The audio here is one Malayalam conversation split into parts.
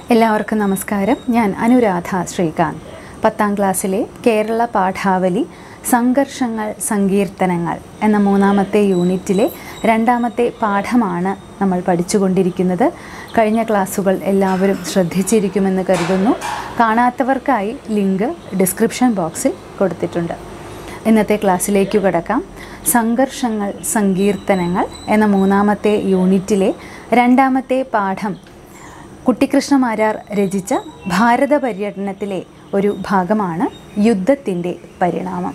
എല്ലാവർക്കും നമസ്കാരം ഞാൻ അനുരാധ ശ്രീകാന്ത് പത്താം ക്ലാസ്സിലെ കേരള പാഠാവലി സംഘർഷങ്ങൾ സങ്കീർത്തനങ്ങൾ എന്ന മൂന്നാമത്തെ യൂണിറ്റിലെ രണ്ടാമത്തെ പാഠമാണ് നമ്മൾ പഠിച്ചുകൊണ്ടിരിക്കുന്നത് കഴിഞ്ഞ ക്ലാസ്സുകൾ എല്ലാവരും ശ്രദ്ധിച്ചിരിക്കുമെന്ന് കരുതുന്നു കാണാത്തവർക്കായി ലിങ്ക് ഡിസ്ക്രിപ്ഷൻ ബോക്സിൽ കൊടുത്തിട്ടുണ്ട് ഇന്നത്തെ ക്ലാസ്സിലേക്ക് കടക്കാം സംഘർഷങ്ങൾ സങ്കീർത്തനങ്ങൾ എന്ന മൂന്നാമത്തെ യൂണിറ്റിലെ രണ്ടാമത്തെ പാഠം കുട്ടിക്കൃഷ്ണമാരാർ രചിച്ച ഭാരത പര്യടനത്തിലെ ഒരു ഭാഗമാണ് യുദ്ധത്തിൻ്റെ പരിണാമം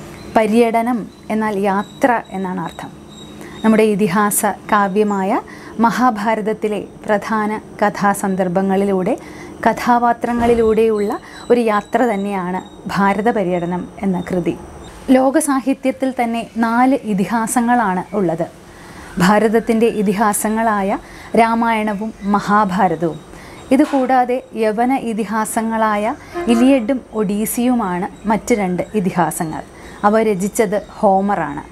പര്യടനം എന്നാൽ യാത്ര എന്നാണ് അർത്ഥം നമ്മുടെ ഇതിഹാസ കാവ്യമായ മഹാഭാരതത്തിലെ പ്രധാന കഥാസന്ദർഭങ്ങളിലൂടെ കഥാപാത്രങ്ങളിലൂടെയുള്ള ഒരു യാത്ര തന്നെയാണ് ഭാരത പര്യടനം എന്ന കൃതി ലോക സാഹിത്യത്തിൽ തന്നെ നാല് ഇതിഹാസങ്ങളാണ് ഉള്ളത് ഭാരതത്തിൻ്റെ ഇതിഹാസങ്ങളായ രാമായണവും മഹാഭാരതവും ഇതുകൂടാതെ യവന ഇതിഹാസങ്ങളായ ഇലിയഡും ഒഡീസിയുമാണ് മറ്റ് രണ്ട് ഇതിഹാസങ്ങൾ അവ രചിച്ചത് ഹോമറാണ്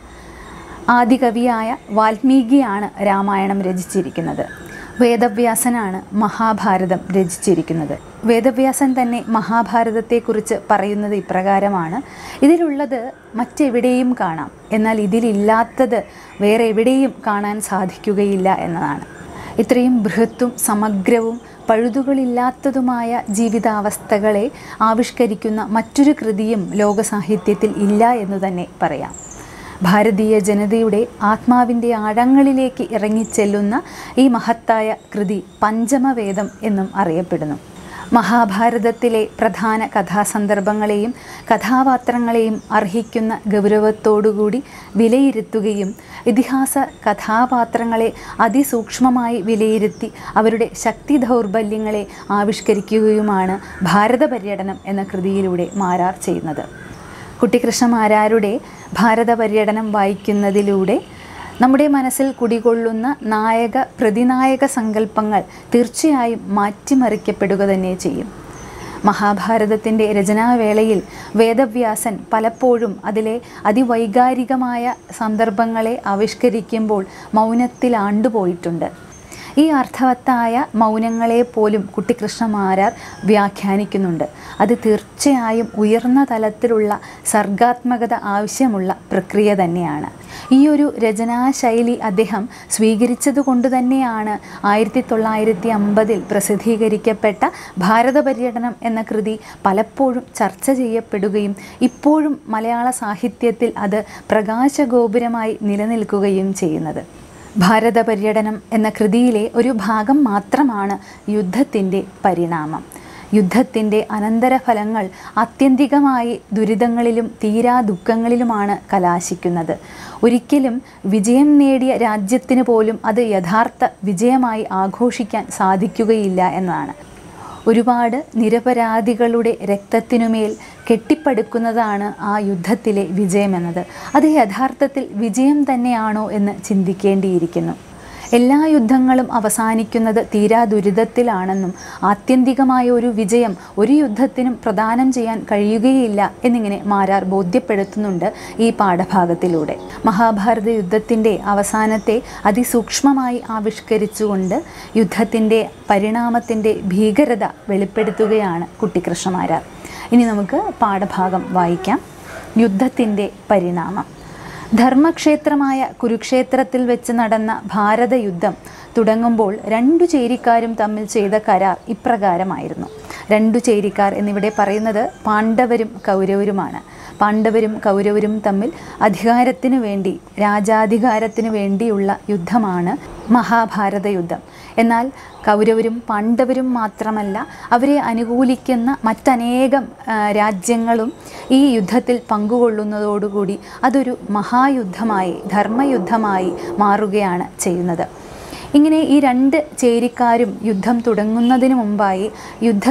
ആദികവിയായ വാൽമീകിയാണ് രാമായണം രചിച്ചിരിക്കുന്നത് വേദവ്യാസനാണ് മഹാഭാരതം രചിച്ചിരിക്കുന്നത് വേദവ്യാസൻ തന്നെ മഹാഭാരതത്തെക്കുറിച്ച് പറയുന്നത് ഇപ്രകാരമാണ് ഇതിലുള്ളത് മറ്റെവിടെയും കാണാം എന്നാൽ ഇതിലില്ലാത്തത് വേറെ എവിടെയും കാണാൻ സാധിക്കുകയില്ല എന്നതാണ് ഇത്രയും ബൃഹത്തും സമഗ്രവും പഴുതുകളില്ലാത്തതുമായ ജീവിതാവസ്ഥകളെ ആവിഷ്കരിക്കുന്ന മറ്റൊരു കൃതിയും ലോകസാഹിത്യത്തിൽ ഇല്ല എന്ന് തന്നെ പറയാം ഭാരതീയ ജനതയുടെ ആത്മാവിൻ്റെ ആഴങ്ങളിലേക്ക് ഇറങ്ങിച്ചെല്ലുന്ന ഈ മഹത്തായ കൃതി പഞ്ചമവേദം എന്നും അറിയപ്പെടുന്നു മഹാഭാരതത്തിലെ പ്രധാന കഥാസന്ദർഭങ്ങളെയും കഥാപാത്രങ്ങളെയും അർഹിക്കുന്ന ഗൗരവത്തോടുകൂടി വിലയിരുത്തുകയും ഇതിഹാസ കഥാപാത്രങ്ങളെ അതിസൂക്ഷ്മമായി വിലയിരുത്തി അവരുടെ ശക്തി ദൗർബല്യങ്ങളെ ആവിഷ്കരിക്കുകയുമാണ് ഭാരത പര്യടനം എന്ന കൃതിയിലൂടെ മാരാർ ചെയ്യുന്നത് കുട്ടിക്കൃഷ്ണമാരാരുടെ ഭാരത പര്യടനം വായിക്കുന്നതിലൂടെ നമ്മുടെ മനസ്സിൽ കുടികൊള്ളുന്ന നായക പ്രതിനായക സങ്കല്പങ്ങൾ തീർച്ചയായും മാറ്റിമറിക്കപ്പെടുക തന്നെ ചെയ്യും മഹാഭാരതത്തിൻ്റെ രചനാവേളയിൽ വേദവ്യാസൻ പലപ്പോഴും അതിലെ അതിവൈകാരികമായ സന്ദർഭങ്ങളെ ആവിഷ്കരിക്കുമ്പോൾ മൗനത്തിൽ ആണ്ടുപോയിട്ടുണ്ട് ഈ അർത്ഥവത്തായ മൗനങ്ങളെ പോലും കുട്ടിക്കൃഷ്ണമാരാർ വ്യാഖ്യാനിക്കുന്നുണ്ട് അത് തീർച്ചയായും ഉയർന്ന തലത്തിലുള്ള സർഗാത്മകത ആവശ്യമുള്ള പ്രക്രിയ തന്നെയാണ് ഈ ഒരു രചനാശൈലി അദ്ദേഹം സ്വീകരിച്ചതുകൊണ്ട് തന്നെയാണ് ആയിരത്തി തൊള്ളായിരത്തി അമ്പതിൽ പ്രസിദ്ധീകരിക്കപ്പെട്ട ഭാരത പര്യടനം എന്ന കൃതി പലപ്പോഴും ചർച്ച ചെയ്യപ്പെടുകയും ഇപ്പോഴും മലയാള സാഹിത്യത്തിൽ അത് പ്രകാശഗോപുരമായി നിലനിൽക്കുകയും ചെയ്യുന്നത് ഭാരത പര്യടനം എന്ന കൃതിയിലെ ഒരു ഭാഗം മാത്രമാണ് യുദ്ധത്തിൻ്റെ പരിണാമം യുദ്ധത്തിൻ്റെ അനന്തരഫലങ്ങൾ ആത്യന്തികമായി ദുരിതങ്ങളിലും തീരാ ദുഃഖങ്ങളിലുമാണ് കലാശിക്കുന്നത് ഒരിക്കലും വിജയം നേടിയ രാജ്യത്തിന് പോലും അത് യഥാർത്ഥ വിജയമായി ആഘോഷിക്കാൻ സാധിക്കുകയില്ല എന്നതാണ് ഒരുപാട് നിരപരാധികളുടെ രക്തത്തിനുമേൽ കെട്ടിപ്പടുക്കുന്നതാണ് ആ യുദ്ധത്തിലെ വിജയമെന്നത് അത് യഥാർത്ഥത്തിൽ വിജയം തന്നെയാണോ എന്ന് ചിന്തിക്കേണ്ടിയിരിക്കുന്നു എല്ലാ യുദ്ധങ്ങളും അവസാനിക്കുന്നത് തീരാ ദുരിതത്തിലാണെന്നും ആത്യന്തികമായ ഒരു വിജയം ഒരു യുദ്ധത്തിനും പ്രദാനം ചെയ്യാൻ കഴിയുകയില്ല എന്നിങ്ങനെ മാരാർ ബോധ്യപ്പെടുത്തുന്നുണ്ട് ഈ പാഠഭാഗത്തിലൂടെ മഹാഭാരത യുദ്ധത്തിൻ്റെ അവസാനത്തെ അതിസൂക്ഷ്മമായി ആവിഷ്കരിച്ചുകൊണ്ട് യുദ്ധത്തിൻ്റെ പരിണാമത്തിൻ്റെ ഭീകരത വെളിപ്പെടുത്തുകയാണ് കുട്ടിക്കൃഷ്ണമാരാർ ഇനി നമുക്ക് പാഠഭാഗം വായിക്കാം യുദ്ധത്തിൻ്റെ പരിണാമം ധർമ്മക്ഷേത്രമായ കുരുക്ഷേത്രത്തിൽ വെച്ച് നടന്ന ഭാരതയുദ്ധം തുടങ്ങുമ്പോൾ രണ്ടു ചേരിക്കാരും തമ്മിൽ ചെയ്ത കരാർ ഇപ്രകാരമായിരുന്നു രണ്ടു ചേരിക്കാർ എന്നിവിടെ പറയുന്നത് പാണ്ഡവരും കൗരവരുമാണ് പാണ്ഡവരും കൗരവരും തമ്മിൽ അധികാരത്തിനു വേണ്ടി രാജാധികാരത്തിനു വേണ്ടിയുള്ള യുദ്ധമാണ് മഹാഭാരത യുദ്ധം എന്നാൽ കൗരവരും പാണ്ഡവരും മാത്രമല്ല അവരെ അനുകൂലിക്കുന്ന മറ്റനേകം രാജ്യങ്ങളും ഈ യുദ്ധത്തിൽ പങ്കുകൊള്ളുന്നതോടുകൂടി അതൊരു മഹായുദ്ധമായി ധർമ്മയുദ്ധമായി മാറുകയാണ് ചെയ്യുന്നത് ഇങ്ങനെ ഈ രണ്ട് ചേരിക്കാരും യുദ്ധം തുടങ്ങുന്നതിന് മുമ്പായി യുദ്ധത്തിലെ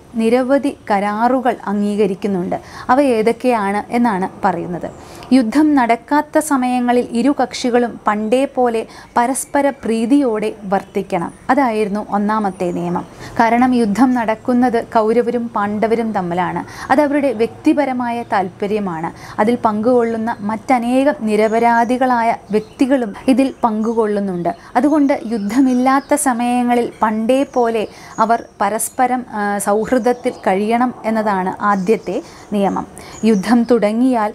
നിരവധി കരാറുകൾ അംഗീകരിക്കുന്നുണ്ട് അവ ഏതൊക്കെയാണ് എന്നാണ് പറയുന്നത് യുദ്ധം നടക്കാത്ത സമയങ്ങളിൽ ഇരു കക്ഷികളും പണ്ടേ പോലെ പരസ്പര പ്രീതിയോടെ വർത്തിക്കണം അതായിരുന്നു ഒന്നാമത്തെ നിയമം കാരണം യുദ്ധം നടക്കുന്നത് കൗരവരും പാണ്ഡവരും തമ്മിലാണ് അത് അവരുടെ വ്യക്തിപരമായ താല്പര്യമാണ് അതിൽ പങ്കുകൊള്ളുന്ന മറ്റനേകം നിരപരാധികളായ വ്യക്തികളും ഇതിൽ പങ്കുകൊള്ളുന്നുണ്ട് അതുകൊണ്ട് യുദ്ധമില്ലാത്ത സമയങ്ങളിൽ പണ്ടേ പോലെ അവർ പരസ്പരം ആ, സൗഹൃദത്തിൽ കഴിയണം എന്നതാണ് ആദ്യത്തെ നിയമം യുദ്ധം തുടങ്ങിയാൽ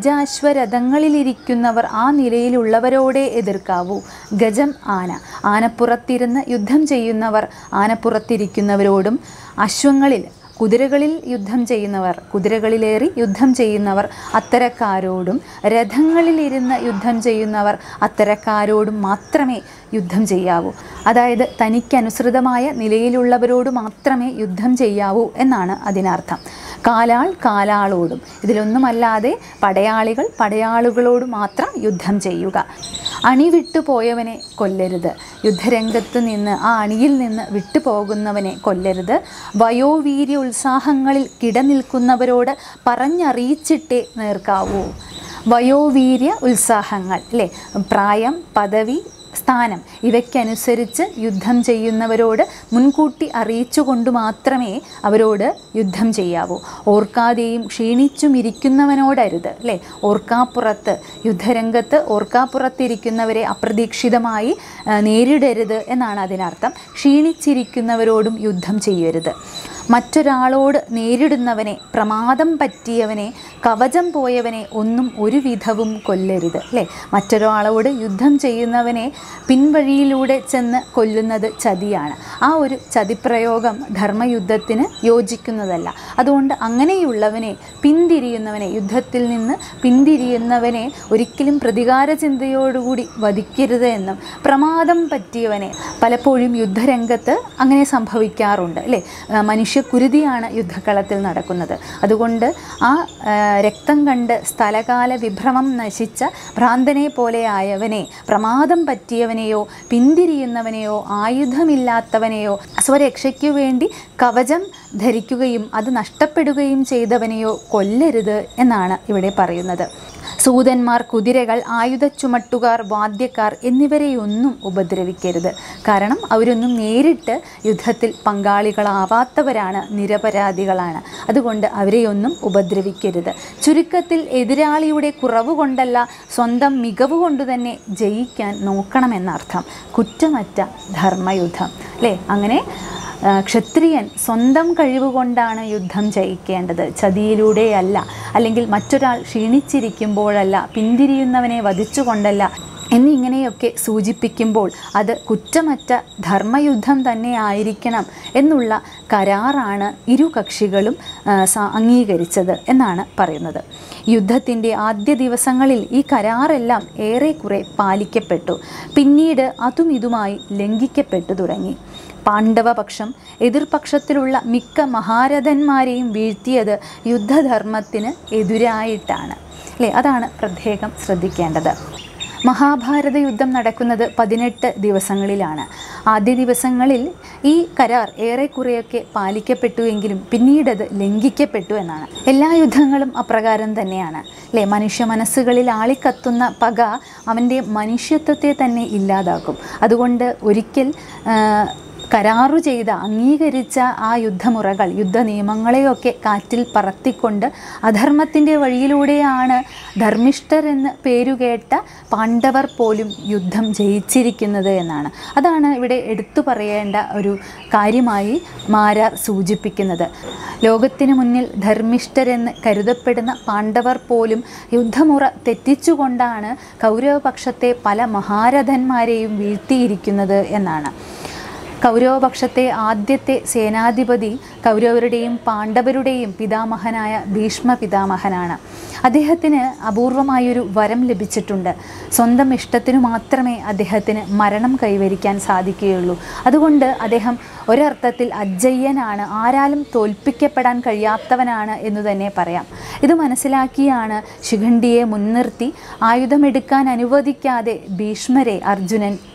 ഗജാശ്വരഥങ്ങളിലിരിക്കുന്നവർ ആ നിലയിലുള്ളവരോടെ എതിർക്കാവൂ ഗജം ആന ആനപ്പുറത്തിരുന്ന് യുദ്ധം ചെയ്യുന്നവർ ആനപ്പുറത്തിരിക്കുന്നവരോടും അശ്വങ്ങളിൽ കുതിരകളിൽ യുദ്ധം ചെയ്യുന്നവർ കുതിരകളിലേറി യുദ്ധം ചെയ്യുന്നവർ അത്തരക്കാരോടും രഥങ്ങളിലിരുന്ന് യുദ്ധം ചെയ്യുന്നവർ അത്തരക്കാരോടും മാത്രമേ യുദ്ധം ചെയ്യാവൂ അതായത് തനിക്കനുസൃതമായ നിലയിലുള്ളവരോട് മാത്രമേ യുദ്ധം ചെയ്യാവൂ എന്നാണ് അതിനർത്ഥം കാലാൾ കാലാളോടും ഇതിലൊന്നുമല്ലാതെ പടയാളികൾ പടയാളികളോട് മാത്രം യുദ്ധം ചെയ്യുക അണിവിട്ടു പോയവനെ കൊല്ലരുത് യുദ്ധരംഗത്ത് നിന്ന് ആ അണിയിൽ നിന്ന് വിട്ടുപോകുന്നവനെ കൊല്ലരുത് വയോവീര്യ ഉത്സാഹങ്ങളിൽ കിടനിൽക്കുന്നവരോട് പറഞ്ഞറിയിച്ചിട്ടേ നേർക്കാവൂ വയോവീര്യ ഉത്സാഹങ്ങൾ അല്ലേ പ്രായം പദവി സ്ഥാനം ഇവയ്ക്കനുസരിച്ച് യുദ്ധം ചെയ്യുന്നവരോട് മുൻകൂട്ടി അറിയിച്ചുകൊണ്ട് മാത്രമേ അവരോട് യുദ്ധം ചെയ്യാവൂ ഓർക്കാതെയും ക്ഷീണിച്ചും ഇരിക്കുന്നവനോടരുത് അല്ലേ ഓർക്കാപ്പുറത്ത് യുദ്ധരംഗത്ത് ഓർക്കാപ്പുറത്തിരിക്കുന്നവരെ അപ്രതീക്ഷിതമായി ആ, നേരിടരുത് എന്നാണ് അതിനർത്ഥം ക്ഷീണിച്ചിരിക്കുന്നവരോടും യുദ്ധം ചെയ്യരുത് മറ്റൊരാളോട് നേരിടുന്നവനെ പ്രമാദം പറ്റിയവനെ കവചം പോയവനെ ഒന്നും ഒരു വിധവും കൊല്ലരുത് അല്ലേ മറ്റൊരാളോട് യുദ്ധം ചെയ്യുന്നവനെ പിൻവഴിയിലൂടെ ചെന്ന് കൊല്ലുന്നത് ചതിയാണ് ആ ഒരു ചതിപ്രയോഗം ധർമ്മയുദ്ധത്തിന് യോജിക്കുന്നതല്ല അതുകൊണ്ട് അങ്ങനെയുള്ളവനെ പിന്തിരിയുന്നവനെ യുദ്ധത്തിൽ നിന്ന് പിന്തിരിയുന്നവനെ ഒരിക്കലും പ്രതികാര ചിന്തയോടുകൂടി വധിക്കരുത് എന്നും പ്രമാദം പറ്റിയവനെ പലപ്പോഴും യുദ്ധരംഗത്ത് അങ്ങനെ സംഭവിക്കാറുണ്ട് അല്ലേ ആ, മനുഷ്യക്കുരുതിയാണ് യുദ്ധക്കളത്തിൽ നടക്കുന്നത് അതുകൊണ്ട് ആ ആ, രക്തം കണ്ട് സ്ഥലകാല വിഭ്രമം നശിച്ച ഭ്രാന്തനെ പോലെ ആയവനെ പ്രമാദം പറ്റിയവനെയോ പിന്തിരിയുന്നവനെയോ ആയുധമില്ലാത്തവനെയോ സ്വരക്ഷയ്ക്കു വേണ്ടി കവചം ധരിക്കുകയും അത് നഷ്ടപ്പെടുകയും ചെയ്തവനെയോ കൊല്ലരുത് എന്നാണ് ഇവിടെ പറയുന്നത് സൂതന്മാർ കുതിരകൾ ആയുധ ചുമട്ടുകാർ വാദ്യക്കാർ എന്നിവരെയൊന്നും ഉപദ്രവിക്കരുത് കാരണം അവരൊന്നും നേരിട്ട് യുദ്ധത്തിൽ പങ്കാളികളാവാത്തവരാണ് നിരപരാധികളാണ് അതുകൊണ്ട് അവരെയൊന്നും ഉപദ്രവിക്കരുത് ചുരുക്കത്തിൽ എതിരാളിയുടെ കുറവ് കൊണ്ടല്ല സ്വന്തം മികവ് കൊണ്ട് തന്നെ ജയിക്കാൻ നോക്കണമെന്നർത്ഥം കുറ്റമറ്റ ധർമ്മയുദ്ധം അല്ലേ അങ്ങനെ ആ, ക്ഷത്രിയൻ സ്വന്തം കഴിവുകൊണ്ടാണ് യുദ്ധം ജയിക്കേണ്ടത് ചതിയിലൂടെയല്ല അല്ലെങ്കിൽ മറ്റൊരാൾ ക്ഷീണിച്ചിരിക്കുമ്പോഴല്ല പിന്തിരിയുന്നവനെ വധിച്ചുകൊണ്ടല്ല എന്നിങ്ങനെയൊക്കെ സൂചിപ്പിക്കുമ്പോൾ അത് കുറ്റമറ്റ ധർമ്മയുദ്ധം തന്നെ ആയിരിക്കണം എന്നുള്ള കരാറാണ് ഇരു കക്ഷികളും ആ, സ- അംഗീകരിച്ചത് എന്നാണ് പറയുന്നത് യുദ്ധത്തിൻ്റെ ആദ്യ ദിവസങ്ങളിൽ ഈ കരാറെല്ലാം ഏറെക്കുറെ പാലിക്കപ്പെട്ടു പിന്നീട് അതും ഇതുമായി ലംഘിക്കപ്പെട്ടു തുടങ്ങി പാണ്ഡവപക്ഷം എതിർപക്ഷത്തിലുള്ള മിക്ക മഹാരഥന്മാരെയും വീഴ്ത്തിയത് യുദ്ധധർമ്മത്തിന് എതിരായിട്ടാണ് അല്ലേ അതാണ് പ്രത്യേകം ശ്രദ്ധിക്കേണ്ടത് മഹാഭാരത യുദ്ധം നടക്കുന്നത് പതിനെട്ട് ദിവസങ്ങളിലാണ് ആദ്യ ദിവസങ്ങളിൽ ഈ കരാർ ഏറെക്കുറെയൊക്കെ പാലിക്കപ്പെട്ടുവെങ്കിലും പിന്നീടത് ലംഘിക്കപ്പെട്ടു എന്നാണ് എല്ലാ യുദ്ധങ്ങളും അപ്രകാരം തന്നെയാണ് അല്ലേ മനുഷ്യ മനസ്സുകളിൽ ആളിക്കത്തുന്ന പക അവൻ്റെ മനുഷ്യത്വത്തെ തന്നെ ഇല്ലാതാക്കും അതുകൊണ്ട് ഒരിക്കൽ ആ, കരാറു ചെയ്ത അംഗീകരിച്ച ആ യുദ്ധമുറകൾ യുദ്ധ നിയമങ്ങളെയൊക്കെ കാറ്റിൽ പറത്തിക്കൊണ്ട് അധർമ്മത്തിൻ്റെ വഴിയിലൂടെയാണ് ധർമ്മിഷ്ഠർ എന്ന് പേരുകേട്ട പാണ്ഡവർ പോലും യുദ്ധം ജയിച്ചിരിക്കുന്നത് എന്നാണ് അതാണ് ഇവിടെ എടുത്തു പറയേണ്ട ഒരു കാര്യമായി മാരാർ സൂചിപ്പിക്കുന്നത് ലോകത്തിനു മുന്നിൽ ധർമ്മിഷ്ഠരെന്ന് കരുതപ്പെടുന്ന പാണ്ഡവർ പോലും യുദ്ധമുറ തെറ്റിച്ചുകൊണ്ടാണ് കൗരവപക്ഷത്തെ പല മഹാരഥന്മാരെയും വീഴ്ത്തിയിരിക്കുന്നത് എന്നാണ് കൗരവപക്ഷത്തെ ആദ്യത്തെ സേനാധിപതി കൗരവരുടെയും പാണ്ഡവരുടെയും പിതാമഹനായ ഭീഷ്മ പിതാമഹനാണ് അദ്ദേഹത്തിന് അപൂർവമായൊരു വരം ലഭിച്ചിട്ടുണ്ട് സ്വന്തം ഇഷ്ടത്തിനു മാത്രമേ അദ്ദേഹത്തിന് മരണം കൈവരിക്കാൻ സാധിക്കുകയുള്ളൂ അതുകൊണ്ട് അദ്ദേഹം ഒരർത്ഥത്തിൽ അജയ്യനാണ് ആരാലും തോൽപ്പിക്കപ്പെടാൻ കഴിയാത്തവനാണ് എന്ന് തന്നെ പറയാം ഇത് മനസ്സിലാക്കിയാണ് ശിഖണ്ഡിയെ മുൻനിർത്തി ആയുധമെടുക്കാൻ അനുവദിക്കാതെ ഭീഷ്മരെ അർജുനൻ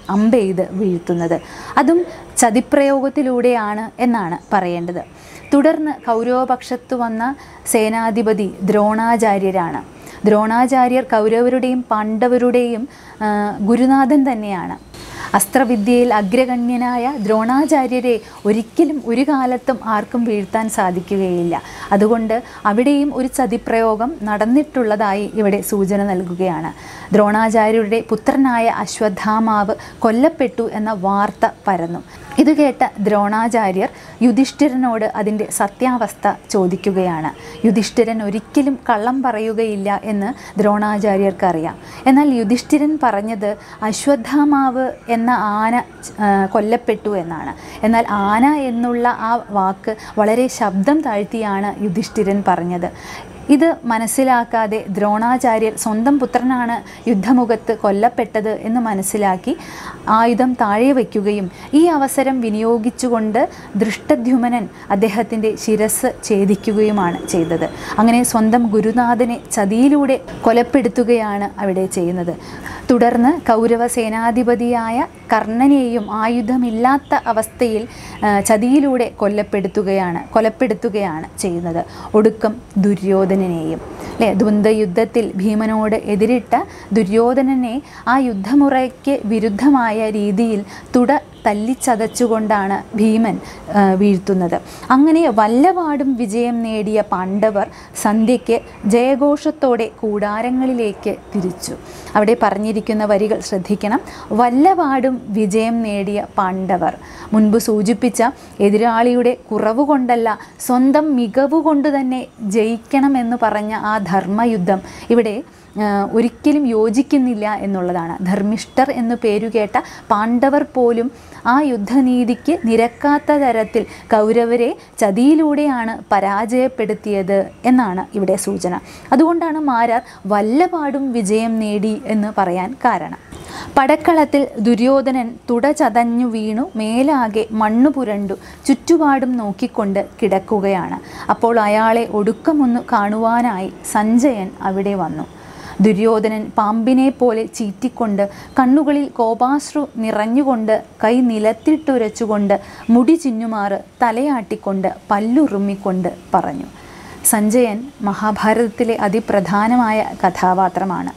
അമ്പെയ്ത് വീഴ്ത്തുന്നത് അതും ചതിപ്രയോഗത്തിലൂടെയാണ് എന്നാണ് പറയേണ്ടത് തുടർന്ന് കൗരവപക്ഷത്ത് വന്ന സേനാധിപതി ദ്രോണാചാര്യരാണ് ദ്രോണാചാര്യർ കൗരവരുടെയും പാണ്ഡവരുടെയും ആ, ഗുരുനാഥൻ തന്നെയാണ് അസ്ത്രവിദ്യയിൽ അഗ്രഗണ്യനായ ദ്രോണാചാര്യരെ ഒരിക്കലും ഒരു കാലത്തും ആർക്കും വീഴ്ത്താൻ സാധിക്കുകയില്ല അതുകൊണ്ട് അവിടെയും ഒരു ചതിപ്രയോഗം നടന്നിട്ടുള്ളതായി ഇവിടെ സൂചന നൽകുകയാണ് ദ്രോണാചാര്യരുടെ പുത്രനായ അശ്വത്ഥാമാവ് കൊല്ലപ്പെട്ടു എന്ന വാർത്ത പരന്നു ഇത് കേട്ട ദ്രോണാചാര്യർ യുധിഷ്ഠിരനോട് അതിൻ്റെ സത്യാവസ്ഥ ചോദിക്കുകയാണ് യുധിഷ്ഠിരൻ ഒരിക്കലും കള്ളം പറയുകയില്ല എന്ന് ദ്രോണാചാര്യർക്കറിയാം എന്നാൽ യുധിഷ്ഠിരൻ പറഞ്ഞത് അശ്വത്ഥാമാവ് എന്ന ആന ആ, കൊല്ലപ്പെട്ടു എന്നാണ് എന്നാൽ ആന എന്നുള്ള ആ വാക്ക് വളരെ ശബ്ദം താഴ്ത്തിയാണ് യുധിഷ്ഠിരൻ പറഞ്ഞത് ഇത് മനസ്സിലാക്കാതെ ദ്രോണാചാര്യർ സ്വന്തം പുത്രനാണ് യുദ്ധമുഖത്ത് കൊല്ലപ്പെട്ടത് എന്ന് മനസ്സിലാക്കി ആയുധം താഴെ വയ്ക്കുകയും ഈ അവസരം വിനിയോഗിച്ചുകൊണ്ട് ദൃഷ്ടദ്യുമനൻ അദ്ദേഹത്തിൻ്റെ ശിരസ് ഛേദിക്കുകയുമാണ് ചെയ്തത് അങ്ങനെ സ്വന്തം ഗുരുനാഥനെ ചതിയിലൂടെ കൊലപ്പെടുത്തുകയാണ് അവിടെ ചെയ്യുന്നത് തുടർന്ന് കൗരവ സേനാധിപതിയായ കർണനെയും ആയുധമില്ലാത്ത അവസ്ഥയിൽ ആ, ചതിയിലൂടെ കൊല്ലപ്പെടുത്തുകയാണ് കൊലപ്പെടുത്തുകയാണ് ചെയ്യുന്നത് ഒടുക്കം ദുര്യോധനനെയും അല്ലേ ദ്വന്ദ്വയുദ്ധത്തിൽ ഭീമനോട് എതിരിട്ട ദുര്യോധനനെ ആ യുദ്ധമുറയ്ക്ക് വിരുദ്ധമായ രീതിയിൽ തുട തല്ലിച്ചതച്ചുകൊണ്ടാണ് ഭീമൻ ആ, വീഴ്ത്തുന്നത് അങ്ങനെ വല്ലപാടും വിജയം നേടിയ പാണ്ഡവർ സന്ധ്യയ്ക്ക് ജയഘോഷത്തോടെ കൂടാരങ്ങളിലേക്ക് തിരിച്ചു അവിടെ പറഞ്ഞിരിക്കുന്ന വരികൾ ശ്രദ്ധിക്കണം വല്ലപാടും വിജയം നേടിയ പാണ്ഡവർ മുൻപ് സൂചിപ്പിച്ച എതിരാളിയുടെ കുറവ് കൊണ്ടല്ല സ്വന്തം മികവ് കൊണ്ട് തന്നെ ജയിക്കണമെന്ന് പറഞ്ഞ ആ ധർമ്മയുദ്ധം ഇവിടെ ആ, ഒരിക്കലും യോജിക്കുന്നില്ല എന്നുള്ളതാണ് ധർമ്മിഷ്ഠർ എന്നു പേരുകേട്ട പാണ്ഡവർ പോലും ആ യുദ്ധനീതിക്ക് നിരക്കാത്ത തരത്തിൽ കൗരവരെ ചതിയിലൂടെയാണ് പരാജയപ്പെടുത്തിയത് എന്നാണ് ഇവിടെ സൂചന അതുകൊണ്ടാണ് മാരാർ വല്ലപാടും വിജയം നേടി എന്ന് പറയാൻ കാരണം പടക്കളത്തിൽ ദുര്യോധനൻ തുട ചതഞ്ഞു വീണു മേലാകെ മണ്ണു പുരണ്ടു ചുറ്റുപാടും നോക്കിക്കൊണ്ട് കിടക്കുകയാണ് അപ്പോൾ അയാളെ ഒടുക്കമൊന്നു കാണുവാനായി സഞ്ജയൻ അവിടെ വന്നു ദുര്യോധനൻ പാമ്പിനെ പോലെ ചീറ്റിക്കൊണ്ട് കണ്ണുകളിൽ കോപാശ്രു നിറഞ്ഞുകൊണ്ട് കൈ നിലത്തിട്ടുരച്ചുകൊണ്ട് മുടി ചിന്നുമാറ് തലയാട്ടിക്കൊണ്ട് പല്ലുറുമ്മിക്കൊണ്ട് പറഞ്ഞു സഞ്ജയൻ മഹാഭാരതത്തിലെ അതിപ്രധാനമായ കഥാപാത്രമാണ്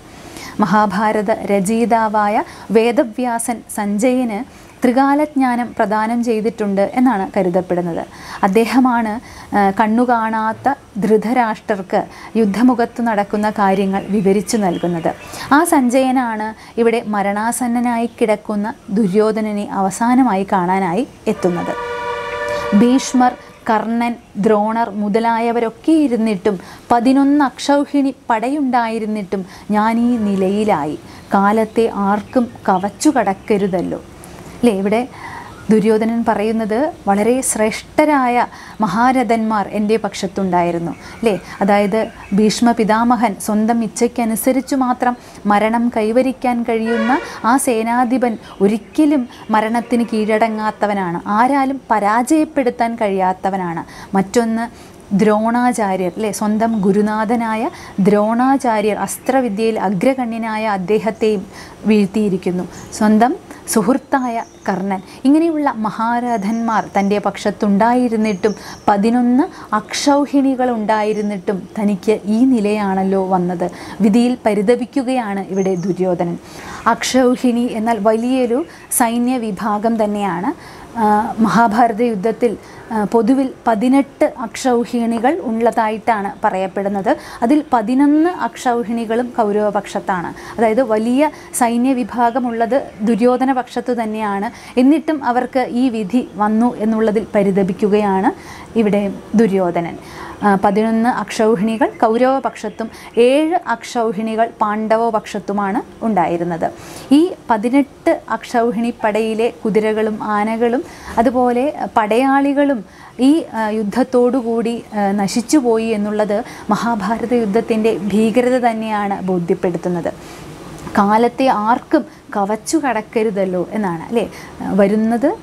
മഹാഭാരത രചയിതാവായ വേദവ്യാസൻ സഞ്ജയന് ത്രികാലജ്ഞാനം പ്രദാനം ചെയ്തിട്ടുണ്ട് എന്നാണ് കരുതപ്പെടുന്നത് അദ്ദേഹമാണ് ആ, കണ്ണു കാണാത്ത ധൃതരാഷ്ട്രർക്ക് യുദ്ധമുഖത്ത് നടക്കുന്ന കാര്യങ്ങൾ വിവരിച്ചു നൽകുന്നത് ആ സഞ്ജയനാണ് ഇവിടെ മരണാസന്നനായി കിടക്കുന്ന ദുര്യോധനനെ അവസാനമായി കാണാനായി എത്തുന്നത് ഭീഷ്മർ കർണൻ ദ്രോണർ മുതലായവരൊക്കെ ഇരുന്നിട്ടും പതിനൊന്ന് അക്ഷൗഹിണി പടയുണ്ടായിരുന്നിട്ടും ഞാൻ ഈ നിലയിലായി കാലത്തെ ആർക്കും കവച്ചു കടക്കരുതല്ലോ അല്ലേ ഇവിടെ ദുര്യോധനൻ പറയുന്നത് വളരെ ശ്രേഷ്ഠരായ മഹാരഥന്മാർ എൻ്റെ പക്ഷത്തുണ്ടായിരുന്നു അല്ലേ അതായത് ഭീഷ്മ പിതാമഹൻ സ്വന്തം ഇച്ഛയ്ക്കനുസരിച്ചു മാത്രം മരണം കൈവരിക്കാൻ കഴിയുന്ന ആ സേനാധിപൻ ഒരിക്കലും മരണത്തിന് കീഴടങ്ങാത്തവനാണ് ആരാലും പരാജയപ്പെടുത്താൻ കഴിയാത്തവനാണ് മറ്റൊന്ന് ദ്രോണാചാര്യർ അല്ലേ സ്വന്തം ഗുരുനാഥനായ ദ്രോണാചാര്യർ അസ്ത്രവിദ്യയിൽ അഗ്രഗണ്യനായ അദ്ദേഹത്തെയും വീഴ്ത്തിയിരിക്കുന്നു സ്വന്തം സുഹൃത്തായ കർണൻ ഇങ്ങനെയുള്ള മഹാരഥന്മാർ തൻ്റെ പക്ഷത്തുണ്ടായിരുന്നിട്ടും പതിനൊന്ന് അക്ഷൗഹിണികൾ ഉണ്ടായിരുന്നിട്ടും തനിക്ക് ഈ നിലയാണല്ലോ വന്നത് വിധിയിൽ പരിതപിക്കുകയാണ് ഇവിടെ ദുര്യോധനൻ അക്ഷൗഹിണി എന്നാൽ വലിയൊരു സൈന്യ വിഭാഗം തന്നെയാണ് ആ, മഹാഭാരത യുദ്ധത്തിൽ ആ, പൊതുവിൽ പതിനെട്ട് അക്ഷൗഹിണികൾ ഉള്ളതായിട്ടാണ് പറയപ്പെടുന്നത് അതിൽ പതിനൊന്ന് അക്ഷൗഹിണികളും കൗരവപക്ഷത്താണ് അതായത് വലിയ സൈന്യ വിഭാഗമുള്ളത് ദുര്യോധന പക്ഷത്തു തന്നെയാണ് എന്നിട്ടും അവർക്ക് ഈ വിധി വന്നു എന്നുള്ളതിൽ പരിതപിക്കുകയാണ് ഇവിടെ ദുര്യോധനൻ ആ, പതിനൊന്ന് അക്ഷൗഹിണികൾ കൗരവപക്ഷത്തും ഏഴ് അക്ഷൗഹിണികൾ പാണ്ഡവപക്ഷത്തുമാണ് ഉണ്ടായിരുന്നത് ഈ പതിനെട്ട് അക്ഷൗഹിണി പടയിലെ കുതിരകളും ആനകളും അതുപോലെ പടയാളികളും ഈ ആ, യുദ്ധത്തോടുകൂടി ആ, നശിച്ചുപോയി എന്നുള്ളത് മഹാഭാരത യുദ്ധത്തിൻ്റെ ഭീകരത തന്നെയാണ് ബോധ്യപ്പെടുത്തുന്നത് കാലത്തെ ആർക്കും കവച്ചു കടക്കരുതല്ലോ എന്നാണ് അല്ലേ വരുന്നത്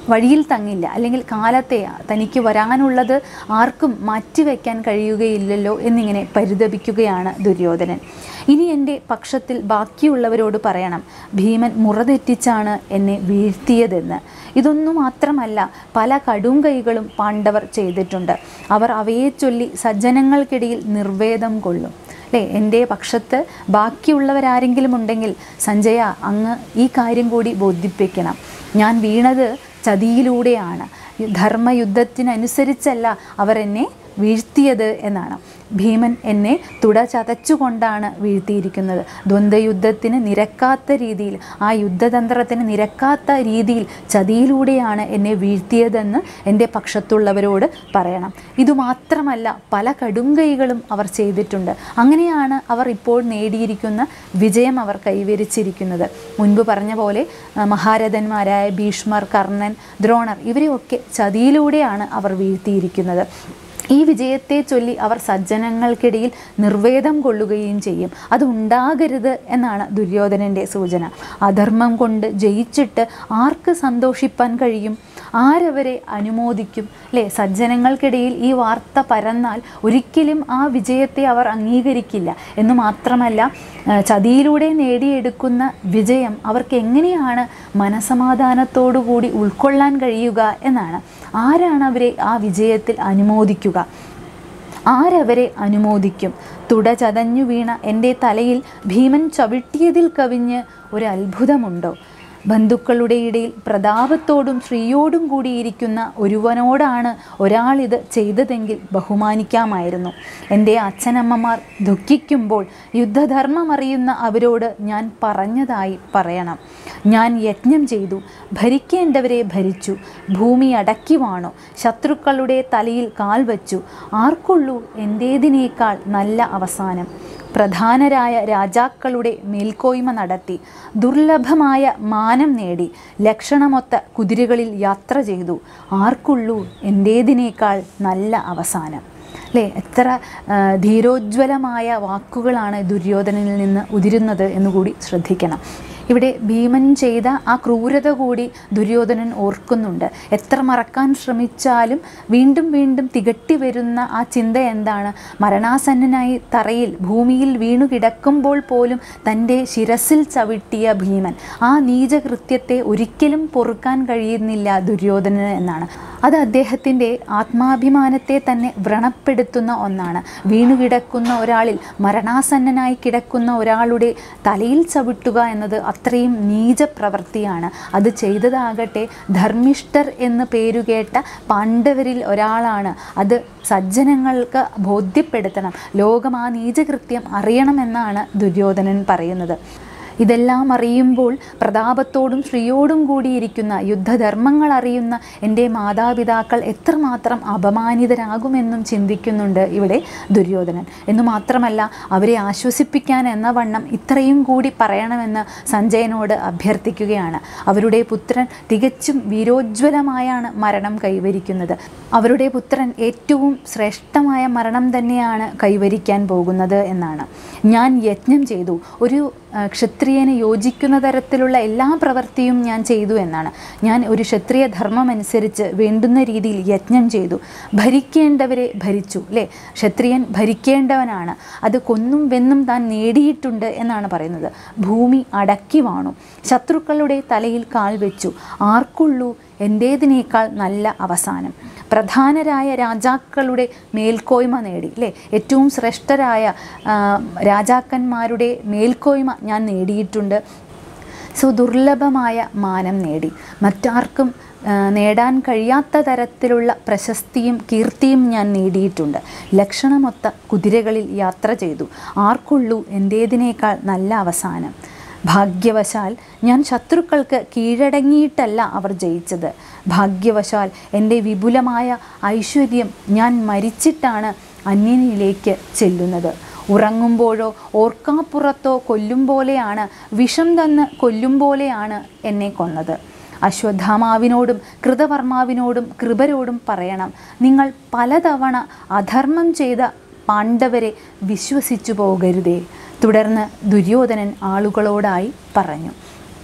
വഴിയിൽ തങ്ങില്ല അല്ലെങ്കിൽ കാലത്തെ തനിക്ക് വരാനുള്ളത് ആർക്കും മാറ്റിവെക്കാൻ കഴിയുകയില്ലല്ലോ എന്നിങ്ങനെ പരിതപിക്കുകയാണ് ദുര്യോധനൻ ഇനി എൻ്റെ പക്ഷത്തിൽ ബാക്കിയുള്ളവരോട് പറയണം ഭീമൻ മുറതെറ്റിച്ചാണ് എന്നെ വീഴ്ത്തിയതെന്ന് ഇതൊന്നു മാത്രമല്ല പല കടും കൈകളും പാണ്ഡവർ ചെയ്തിട്ടുണ്ട് അവർ അവയെ ചൊല്ലി സജ്ജനങ്ങൾക്കിടയിൽ നിർവേദം കൊള്ളും അല്ലേ എൻ്റെ പക്ഷത്ത് ബാക്കിയുള്ളവരാരെങ്കിലും ഉണ്ടെങ്കിൽ സഞ്ജയ അങ്ങ് ഈ കാര്യം കൂടി ബോധിപ്പിക്കണം ഞാൻ വീണത് ചതിയിലൂടെയാണ് ധർമ്മയുദ്ധത്തിനനുസരിച്ചല്ല അവർ എന്നെ വീഴ്ത്തിയത് എന്നാണ് ഭീമൻ എന്നെ തുട ചതച്ചുകൊണ്ടാണ് വീഴ്ത്തിയിരിക്കുന്നത് ദ്വന്ദ്വയുദ്ധത്തിന് നിരക്കാത്ത രീതിയിൽ ആ യുദ്ധതന്ത്രത്തിന് നിരക്കാത്ത രീതിയിൽ ചതിയിലൂടെയാണ് എന്നെ വീഴ്ത്തിയതെന്ന് എൻ്റെ പക്ഷത്തുള്ളവരോട് പറയണം ഇതുമാത്രമല്ല പല കടുംകൈകളും അവർ ചെയ്തിട്ടുണ്ട് അങ്ങനെയാണ് അവർ ഇപ്പോൾ നേടിയിരിക്കുന്ന വിജയം അവർ കൈവരിച്ചിരിക്കുന്നത് മുൻപ് പറഞ്ഞ പോലെ ആ, മഹാരഥന്മാരായ ഭീഷ്മർ കർണൻ ദ്രോണർ ഇവരെയൊക്കെ ചതിയിലൂടെയാണ് അവർ വീഴ്ത്തിയിരിക്കുന്നത് ഈ വിജയത്തെ ചൊല്ലി അവർ സജ്ജനങ്ങൾക്കിടയിൽ നിർവേദം കൊള്ളുകയും ചെയ്യും അത് ഉണ്ടാകരുത് എന്നാണ് ദുര്യോധനൻ്റെ സൂചന അധർമ്മം കൊണ്ട് ജയിച്ചിട്ട് ആർക്ക് സന്തോഷിപ്പാൻ കഴിയും ആരവരെ അനുമോദിക്കും അല്ലേ സജ്ജനങ്ങൾക്കിടയിൽ ഈ വാർത്ത പരന്നാൽ ഒരിക്കലും ആ വിജയത്തെ അവർ അംഗീകരിക്കില്ല എന്ന് മാത്രമല്ല ആ, ചതിയിലൂടെ നേടിയെടുക്കുന്ന വിജയം അവർക്ക് എങ്ങനെയാണ് മനസമാധാനത്തോടു കൂടി ഉൾക്കൊള്ളാൻ കഴിയുക എന്നാണ് ആരാണ് അവരെ ആ വിജയത്തിൽ അനുമോദിക്കുക ആരവരെ അനുമോദിക്കും തുട ചതഞ്ഞു വീണ എൻ്റെ തലയിൽ ഭീമൻ ചവിട്ടിയതിൽ കവിഞ്ഞ് ഒരു അത്ഭുതമുണ്ടോ ബന്ധുക്കളുടെ ഇടയിൽ പ്രതാപത്തോടും ശ്രീയോടും കൂടിയിരിക്കുന്ന ഒരുവനോടാണ് ഒരാളിത് ചെയ്തതെങ്കിൽ ബഹുമാനിക്കാമായിരുന്നു എൻ്റെ അച്ഛനമ്മമാർ ദുഃഖിക്കുമ്പോൾ യുദ്ധധർമ്മമറിയുന്ന അവരോട് ഞാൻ പറഞ്ഞതായി പറയണം ഞാൻ യജ്ഞം ചെയ്തു ഭരിക്കേണ്ടവരെ ഭരിച്ചു ഭൂമി അടക്കി വാണു ശത്രുക്കളുടെ തലയിൽ കാൽ വച്ചു ആർക്കുള്ളൂ എൻ്റേതിനേക്കാൾ നല്ല അവസാനം പ്രധാനരായ രാജാക്കളുടെ മേൽക്കോയ്മ നടത്തി ദുർലഭമായ മാനം നേടി ലക്ഷണമൊത്ത കുതിരകളിൽ യാത്ര ചെയ്തു ആർക്കുള്ളൂ എൻ്റേതിനേക്കാൾ നല്ല അവസാനം അല്ലേ എത്ര ആ, ധീരോജ്വലമായ വാക്കുകളാണ് ദുര്യോധനനിൽ നിന്ന് ഉതിരുന്നത് എന്നുകൂടി ശ്രദ്ധിക്കണം ഇവിടെ ഭീമൻ ചെയ്ത ആ ക്രൂരത കൂടി ദുര്യോധനൻ ഓർക്കുന്നുണ്ട് എത്ര മറക്കാൻ ശ്രമിച്ചാലും വീണ്ടും വീണ്ടും തികട്ടി വരുന്ന ആ ചിന്ത എന്താണ് മരണാസന്നനായി തറയിൽ ഭൂമിയിൽ വീണു കിടക്കുമ്പോൾ പോലും തൻ്റെ ശിരസിൽ ചവിട്ടിയ ഭീമൻ ആ നീചകൃത്യത്തെ ഒരിക്കലും പൊറുക്കാൻ കഴിയുന്നില്ല ദുര്യോധനന് എന്നാണ് അത് അദ്ദേഹത്തിൻ്റെ ആത്മാഭിമാനത്തെ തന്നെ വ്രണപ്പെടുത്തുന്ന ഒന്നാണ് വീണുകിടക്കുന്ന ഒരാളിൽ മരണാസന്നനായി കിടക്കുന്ന ഒരാളുടെ തലയിൽ ചവിട്ടുക എന്നത് അത്രയും നീച പ്രവൃത്തിയാണ് അത് ചെയ്തതാകട്ടെ ധർമ്മിഷ്ഠർ എന്ന് പേരുകേട്ട പാണ്ഡവരിൽ ഒരാളാണ് അത് സജ്ജനങ്ങൾക്ക് ബോധ്യപ്പെടുത്തണം ലോകം ആ നീചകൃത്യം അറിയണമെന്നാണ് ദുര്യോധനൻ പറയുന്നത് ഇതെല്ലാം അറിയുമ്പോൾ പ്രതാപത്തോടും ശ്രീയോടും കൂടിയിരിക്കുന്ന യുദ്ധധർമ്മങ്ങൾ അറിയുന്ന എൻ്റെ മാതാപിതാക്കൾ എത്രമാത്രം അപമാനിതരാകുമെന്നും ചിന്തിക്കുന്നുണ്ട് ഇവിടെ ദുര്യോധനൻ എന്നു മാത്രമല്ല അവരെ ആശ്വസിപ്പിക്കാൻ എന്ന വണ്ണം ഇത്രയും കൂടി പറയണമെന്ന് സഞ്ജയനോട് അഭ്യർത്ഥിക്കുകയാണ് അവരുടെ പുത്രൻ തികച്ചും വീരോജ്വലമായാണ് മരണം കൈവരിക്കുന്നത് അവരുടെ പുത്രൻ ഏറ്റവും ശ്രേഷ്ഠമായ മരണം തന്നെയാണ് കൈവരിക്കാൻ പോകുന്നത് എന്നാണ് ഞാൻ യജ്ഞം ചെയ്തു ഒരു ആ, ക്ഷത്രിയന് യോജിക്കുന്ന തരത്തിലുള്ള എല്ലാ പ്രവൃത്തിയും ഞാൻ ചെയ്തു എന്നാണ് ഞാൻ ഒരു ക്ഷത്രിയ ധർമ്മം അനുസരിച്ച് വേണ്ടുന്ന രീതിയിൽ യജ്ഞം ചെയ്തു ഭരിക്കേണ്ടവരെ ഭരിച്ചു അല്ലേ ക്ഷത്രിയൻ ഭരിക്കേണ്ടവനാണ് അത് കൊന്നും വെന്നും താൻ നേടിയിട്ടുണ്ട് എന്നാണ് പറയുന്നത് ഭൂമി അടക്കി വാണു ശത്രുക്കളുടെ തലയിൽ കാൽ വെച്ചു ആർക്കുള്ളൂ എൻ്റേതിനേക്കാൾ നല്ല അവസാനം പ്രധാനരായ രാജാക്കളുടെ മേൽക്കോയ്മ നേടി അല്ലേ ഏറ്റവും ശ്രേഷ്ഠരായ ആ, രാജാക്കന്മാരുടെ മേൽക്കോയ്മ ഞാൻ നേടിയിട്ടുണ്ട് സുദുർലഭമായ മാനം നേടി മറ്റാർക്കും ആ, നേടാൻ കഴിയാത്ത തരത്തിലുള്ള പ്രശസ്തിയും കീർത്തിയും ഞാൻ നേടിയിട്ടുണ്ട് ലക്ഷണമൊത്ത കുതിരകളിൽ യാത്ര ചെയ്തു ആർക്കുള്ളൂ എൻ്റേതിനേക്കാൾ നല്ല അവസാനം ഭാഗ്യവശാൽ ഞാൻ ശത്രുക്കൾക്ക് കീഴടങ്ങിയിട്ടല്ല അവർ ജയിച്ചത് ഭാഗ്യവശാൽ എൻ്റെ വിപുലമായ ഐശ്വര്യം ഞാൻ മരിച്ചിട്ടാണ് അന്യനിലേക്ക് ചെല്ലുന്നത് ഉറങ്ങുമ്പോഴോ ഓർക്കാപ്പുറത്തോ കൊല്ലും പോലെയാണ് വിഷം തന്ന് കൊല്ലും പോലെയാണ് എന്നെ കൊന്നത് അശ്വത്ഥാമാവിനോടും കൃതവർമാവിനോടും കൃപരോടും പറയണം നിങ്ങൾ പലതവണ അധർമ്മം ചെയ്ത പാണ്ഡവരെ വിശ്വസിച്ചു പോകരുതേ തുടർന്ന് ദുര്യോധനൻ ആളുകളോടായി പറഞ്ഞു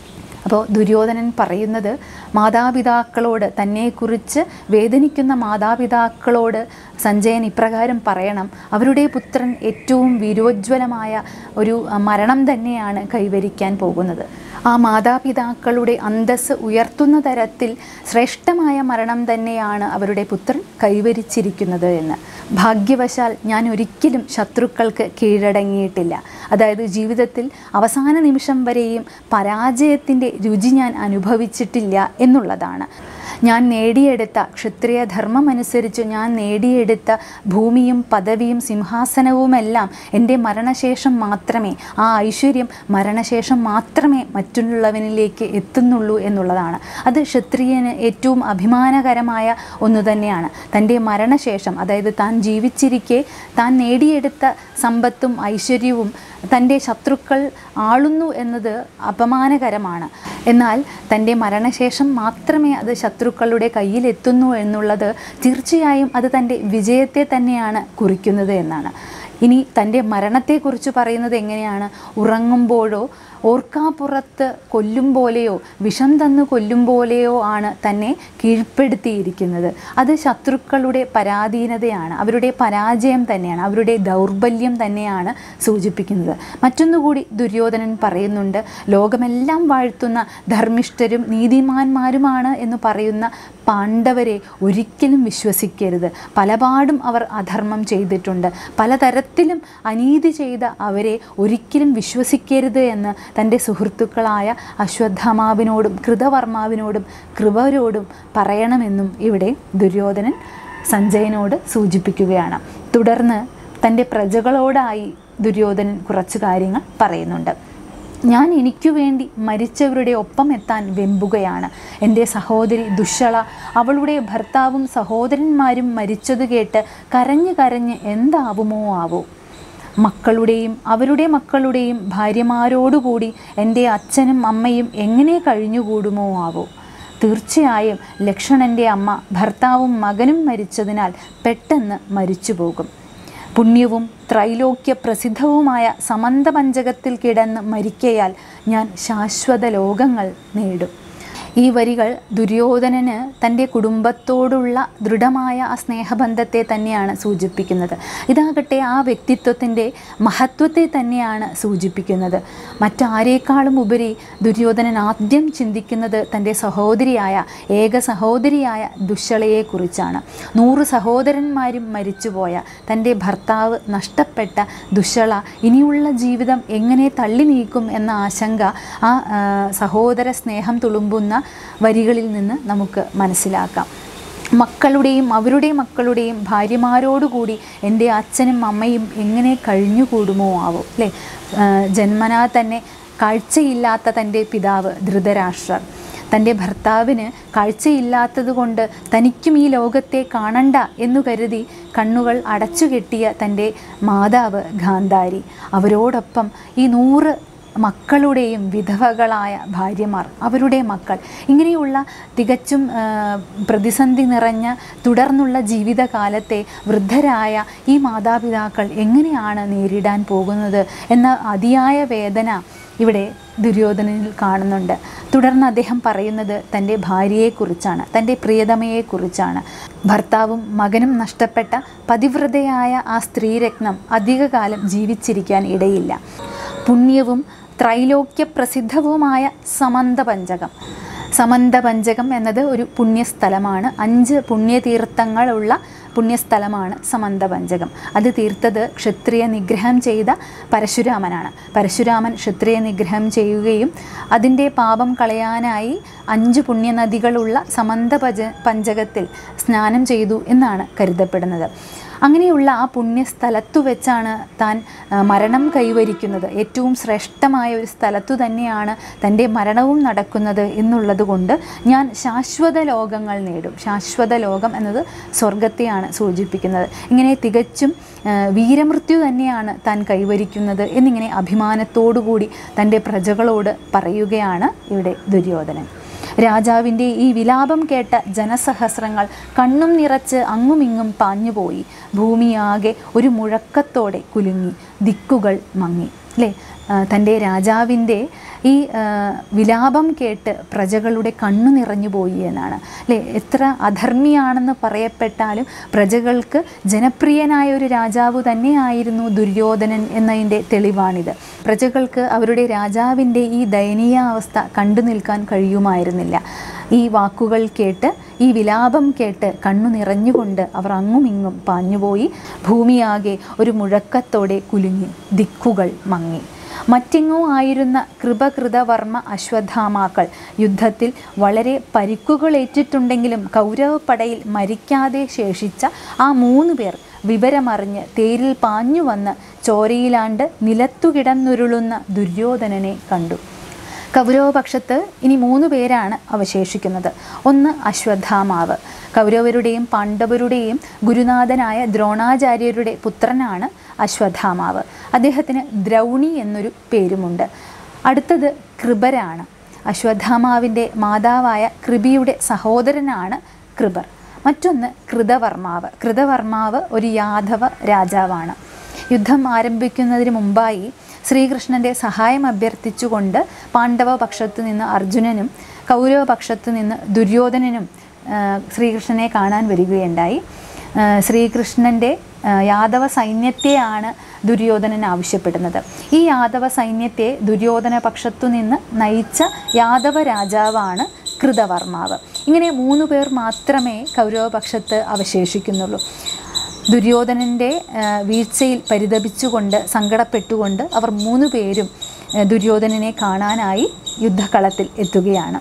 അപ്പോൾ ദുര്യോധനൻ പറയുന്നത് മാതാപിതാക്കളോട് തന്നെക്കുറിച്ച് വേദനിക്കുന്ന മാതാപിതാക്കളോട് സഞ്ജയൻ ഇപ്രകാരം പറയണം അവരുടെ പുത്രൻ ഏറ്റവും വീരോജ്വലമായ ഒരു അഹ്, മരണം തന്നെയാണ് കൈവരിക്കാൻ പോകുന്നത് ആ മാതാപിതാക്കളുടെ അന്തസ്സ് ഉയർത്തുന്ന തരത്തിൽ ശ്രേഷ്ഠമായ മരണം തന്നെയാണ് അവരുടെ പുത്രൻ കൈവരിച്ചിരിക്കുന്നത് എന്ന് ഭാഗ്യവശാൽ ഞാൻ ഒരിക്കലും ശത്രുക്കൾക്ക് കീഴടങ്ങിയിട്ടില്ല അതായത് ജീവിതത്തിൽ അവസാന നിമിഷം വരെയും പരാജയത്തിൻ്റെ രുചി ഞാൻ അനുഭവിച്ചിട്ടില്ല എന്നുള്ളതാണ് ഞാൻ നേടിയെടുത്ത ക്ഷത്രിയ ധർമ്മം അനുസരിച്ച് ഞാൻ നേടിയെടുത്ത ഭൂമിയും പദവിയും സിംഹാസനവുമെല്ലാം എൻ്റെ മരണശേഷം മാത്രമേ ആ ഐശ്വര്യം മരണശേഷം മാത്രമേ മറ്റുള്ളവനിലേക്ക് എത്തുന്നുള്ളൂ എന്നുള്ളതാണ് അത് ക്ഷത്രിയന് ഏറ്റവും അഭിമാനകരമായ ഒന്ന് തന്നെയാണ് തൻ്റെ മരണശേഷം അതായത് താൻ ജീവിച്ചിരിക്കെ താൻ നേടിയെടുത്ത സമ്പത്തും ഐശ്വര്യവും തൻ്റെ ശത്രുക്കൾ ആളുന്നു എന്നത് അപമാനകരമാണ് എന്നാൽ തൻ്റെ മരണശേഷം മാത്രമേ അത് ശത്രുക്കളുടെ കയ്യിലെത്തുന്നു എന്നുള്ളത് തീർച്ചയായും അത് തൻ്റെ വിജയത്തെ തന്നെയാണ് കുറിക്കുന്നത് എന്നാണ് ഇനി തൻ്റെ മരണത്തെക്കുറിച്ച് പറയുന്നത് എങ്ങനെയാണ് ഉറങ്ങുമ്പോഴോ ഓർക്കാപ്പുറത്ത് കൊല്ലും പോലെയോ വിഷം തന്നു കൊല്ലും പോലെയോ ആണ് തന്നെ കീഴ്പ്പെടുത്തിയിരിക്കുന്നത് അത് ശത്രുക്കളുടെ പരാധീനതയാണ് അവരുടെ പരാജയം തന്നെയാണ് അവരുടെ ദൗർബല്യം തന്നെയാണ് സൂചിപ്പിക്കുന്നത് മറ്റൊന്നുകൂടി ദുര്യോധനൻ പറയുന്നുണ്ട് ലോകമെല്ലാം വാഴ്ത്തുന്ന ധർമ്മിഷ്ഠരും നീതിമാന്മാരുമാണ് എന്ന് പറയുന്ന പാണ്ഡവരെ ഒരിക്കലും വിശ്വസിക്കരുത് പലപാടും അവർ അധർമ്മം ചെയ്തിട്ടുണ്ട് പലതരത്തിലും അനീതി ചെയ്ത അവരെ ഒരിക്കലും വിശ്വസിക്കരുത് എന്ന് തൻ്റെ സുഹൃത്തുക്കളായ അശ്വത്ഥമാവിനോടും കൃതവർമാവിനോടും കൃപരോടും പറയണമെന്നും ഇവിടെ ദുര്യോധനൻ സഞ്ജയനോട് സൂചിപ്പിക്കുകയാണ് തുടർന്ന് തൻ്റെ പ്രജകളോടായി ദുര്യോധനൻ കുറച്ച് കാര്യങ്ങൾ പറയുന്നുണ്ട് ഞാൻ എനിക്കു വേണ്ടി മരിച്ചവരുടെ ഒപ്പം എത്താൻ വെമ്പുകയാണ് എൻ്റെ സഹോദരി ദുഷള അവളുടെ ഭർത്താവും സഹോദരന്മാരും മരിച്ചത് കേട്ട് കരഞ്ഞ് കരഞ്ഞ് എന്താവുമോ ആവോ മക്കളുടെയും അവരുടെ മക്കളുടെയും ഭാര്യമാരോടുകൂടി എൻ്റെ അച്ഛനും അമ്മയും എങ്ങനെ കഴിഞ്ഞുകൂടുമോ ആവോ തീർച്ചയായും ലക്ഷ്മണൻ്റെ അമ്മ ഭർത്താവും മകനും മരിച്ചതിനാൽ പെട്ടെന്ന് മരിച്ചു പോകും പുണ്യവും ത്രൈലോക്യ പ്രസിദ്ധവുമായ സമന്തപഞ്ചകത്തിൽ കിടന്ന് മരിക്കയാൽ ഞാൻ ശാശ്വത ലോകങ്ങൾ നേടും ഈ വരികൾ ദുര്യോധനന് തൻ്റെ കുടുംബത്തോടുള്ള ദൃഢമായ ആ സ്നേഹബന്ധത്തെ തന്നെയാണ് സൂചിപ്പിക്കുന്നത് ഇതാകട്ടെ ആ വ്യക്തിത്വത്തിൻ്റെ മഹത്വത്തെ തന്നെയാണ് സൂചിപ്പിക്കുന്നത് മറ്റാരേക്കാളും ഉപരി ദുര്യോധനൻ ആദ്യം ചിന്തിക്കുന്നത് തൻ്റെ സഹോദരിയായ ഏക സഹോദരിയായ ദുശ്ശളയെക്കുറിച്ചാണ് നൂറ് സഹോദരന്മാരും മരിച്ചുപോയ തൻ്റെ ഭർത്താവ് നഷ്ടപ്പെട്ട ദുശ്ശള ഇനിയുള്ള ജീവിതം എങ്ങനെ തള്ളി നീക്കും എന്ന ആശങ്ക ആ ആ, സഹോദര സ്നേഹം തുളുമ്പുന്ന വരികളിൽ നിന്ന് നമുക്ക് മനസ്സിലാക്കാം മക്കളുടെയും അവരുടെ മക്കളുടെയും ഭാര്യമാരോടുകൂടി എൻ്റെ അച്ഛനും അമ്മയും എങ്ങനെ കഴിഞ്ഞുകൂടുമോ ആവോ അല്ലേ ആ, ജന്മനാ തന്നെ കാഴ്ചയില്ലാത്ത തൻ്റെ പിതാവ് ധൃതരാഷ്ട്രർ തൻ്റെ ഭർത്താവിന് കാഴ്ചയില്ലാത്തതുകൊണ്ട് തനിക്കും ഈ ലോകത്തെ കാണണ്ട എന്നു കരുതി കണ്ണുകൾ അടച്ചുകെട്ടിയ തൻ്റെ മാതാവ് ഗാന്ധാരി അവരോടൊപ്പം ഈ നൂറ് മക്കളുടെയും വിധവകളായ ഭാര്യമാർ അവരുടെ മക്കൾ ഇങ്ങനെയുള്ള തികച്ചും ആ, പ്രതിസന്ധി നിറഞ്ഞ തുടർന്നുള്ള ജീവിതകാലത്തെ വൃദ്ധരായ ഈ മാതാപിതാക്കൾ എങ്ങനെയാണ് നേരിടാൻ പോകുന്നത് എന്ന അതിയായ വേദന ഇവിടെ ദുര്യോധനനിൽ കാണുന്നുണ്ട് തുടർന്ന് അദ്ദേഹം പറയുന്നത് തൻ്റെ ഭാര്യയെക്കുറിച്ചാണ് തൻ്റെ പ്രിയതമയെക്കുറിച്ചാണ് ഭർത്താവും മകനും നഷ്ടപ്പെട്ട പതിവ്രതയായ ആ സ്ത്രീരത്നം അധികകാലം ജീവിച്ചിരിക്കാൻ ഇടയില്ല പുണ്യവും ത്രൈലോക്യ പ്രസിദ്ധവുമായ സമന്തപഞ്ചകം സമന്തപഞ്ചകം എന്നത് ഒരു പുണ്യസ്ഥലമാണ് അഞ്ച് പുണ്യതീർത്ഥങ്ങളുള്ള പുണ്യസ്ഥലമാണ് സമന്തപഞ്ചകം അത് തീർത്തത് ക്ഷത്രിയ നിഗ്രഹം ചെയ്ത പരശുരാമനാണ് പരശുരാമൻ ക്ഷത്രിയ നിഗ്രഹം ചെയ്യുകയും അതിൻ്റെ പാപം കളയാനായി അഞ്ച് പുണ്യനദികളുള്ള സമന്ത പജ പഞ്ചകത്തിൽ സ്നാനം ചെയ്തു എന്നാണ് കരുതപ്പെടുന്നത് അങ്ങനെയുള്ള ആ പുണ്യസ്ഥലത്തു വെച്ചാണ് താൻ ആ, മരണം കൈവരിക്കുന്നത് ഏറ്റവും ശ്രേഷ്ഠമായ ഒരു സ്ഥലത്തു തന്നെയാണ് തൻ്റെ മരണവും നടക്കുന്നത് എന്നുള്ളത് കൊണ്ട് ഞാൻ ശാശ്വത ലോകങ്ങൾ നേടും ശാശ്വത ലോകം എന്നത് സ്വർഗത്തെയാണ് സൂചിപ്പിക്കുന്നത് ഇങ്ങനെ തികച്ചും ആ, വീരമൃത്യു തന്നെയാണ് താൻ കൈവരിക്കുന്നത് എന്നിങ്ങനെ അഭിമാനത്തോടുകൂടി തൻ്റെ പ്രജകളോട് പറയുകയാണ് ഇവിടെ ദുര്യോധനൻ രാജാവിൻ്റെ ഈ വിലാപം കേട്ട ജനസഹസ്രങ്ങൾ കണ്ണും നിറച്ച് അങ്ങുമിങ്ങും പാഞ്ഞുപോയി ഭൂമിയാകെ ഒരു മുഴക്കത്തോടെ കുലുങ്ങി ദിക്കുകൾ മങ്ങി അല്ലേ ആ, തൻ്റെ രാജാവിൻ്റെ ഈ ആ, വിലാപം കേട്ട് പ്രജകളുടെ കണ്ണു നിറഞ്ഞു പോയി എന്നാണ് അല്ലേ എത്ര അധർമ്മിയാണെന്ന് പറയപ്പെട്ടാലും പ്രജകൾക്ക് ജനപ്രിയനായ ഒരു രാജാവ് തന്നെയായിരുന്നു ദുര്യോധനൻ എന്നതിൻ്റെ തെളിവാണിത് പ്രജകൾക്ക് അവരുടെ രാജാവിൻ്റെ ഈ ദയനീയാവസ്ഥ കണ്ടു നിൽക്കാൻ കഴിയുമായിരുന്നില്ല ഈ വാക്കുകൾ കേട്ട് ഈ വിലാപം കേട്ട് കണ്ണു നിറഞ്ഞുകൊണ്ട് അവർ അങ്ങുമിങ്ങും പാഞ്ഞുപോയി ഭൂമിയാകെ ഒരു മുഴക്കത്തോടെ കുലുങ്ങി ദിക്കുകൾ മങ്ങി മറ്റെങ്ങോ ആയിരുന്ന കൃപകൃതവർമ്മ അശ്വത്ഥാമാക്കൾ യുദ്ധത്തിൽ വളരെ പരിക്കുകളേറ്റിട്ടുണ്ടെങ്കിലും കൗരവപ്പടയിൽ മരിക്കാതെ ശേഷിച്ച ആ മൂന്ന് പേർ വിവരമറിഞ്ഞ് തേരിൽ പാഞ്ഞു വന്ന് ചോരയിലാണ്ട് നിലത്തുകിടന്നുരുളുന്ന ദുര്യോധനനെ കണ്ടു കൗരവപക്ഷത്ത് ഇനി മൂന്ന് പേരാണ് അവശേഷിക്കുന്നത് ഒന്ന് അശ്വത്ഥാമാവ് കൗരവരുടെയും പാണ്ഡവരുടെയും ഗുരുനാഥനായ ദ്രോണാചാര്യരുടെ പുത്രനാണ് അശ്വത്ഥാമാവ് അദ്ദേഹത്തിന് ദ്രൗണി എന്നൊരു പേരുമുണ്ട് അടുത്തത് കൃപരാണ് അശ്വത്ഥാമാവിൻ്റെ മാതാവായ കൃപിയുടെ സഹോദരനാണ് കൃപർ മറ്റൊന്ന് കൃതവർമാവ് കൃതവർമാവ് ഒരു യാദവ രാജാവാണ് യുദ്ധം ആരംഭിക്കുന്നതിന് മുമ്പായി ശ്രീകൃഷ്ണൻ്റെ സഹായം അഭ്യർത്ഥിച്ചുകൊണ്ട് പാണ്ഡവ പക്ഷത്തു നിന്ന് അർജുനനും കൗരവ പക്ഷത്തു നിന്ന് ദുര്യോധനനും ആ, ശ്രീകൃഷ്ണനെ കാണാൻ വരികയുണ്ടായി ആ, ശ്രീകൃഷ്ണൻ്റെ ആ, യാദവ സൈന്യത്തെയാണ് ദുര്യോധനൻ ആവശ്യപ്പെടുന്നത് ഈ യാദവ സൈന്യത്തെ ദുര്യോധന പക്ഷത്തു നിന്ന് നയിച്ച യാദവ രാജാവാണ് കൃതവർമാവ് ഇങ്ങനെ മൂന്ന് പേർ മാത്രമേ കൗരവപക്ഷത്ത് അവശേഷിക്കുന്നുള്ളൂ ദുര്യോധനൻ്റെ ആ, വീഴ്ചയിൽ പരിതപിച്ചുകൊണ്ട് സങ്കടപ്പെട്ടുകൊണ്ട് അവർ മൂന്ന് പേരും ആ, ദുര്യോധനനെ കാണാനായി യുദ്ധകളത്തിൽ എത്തുകയാണ്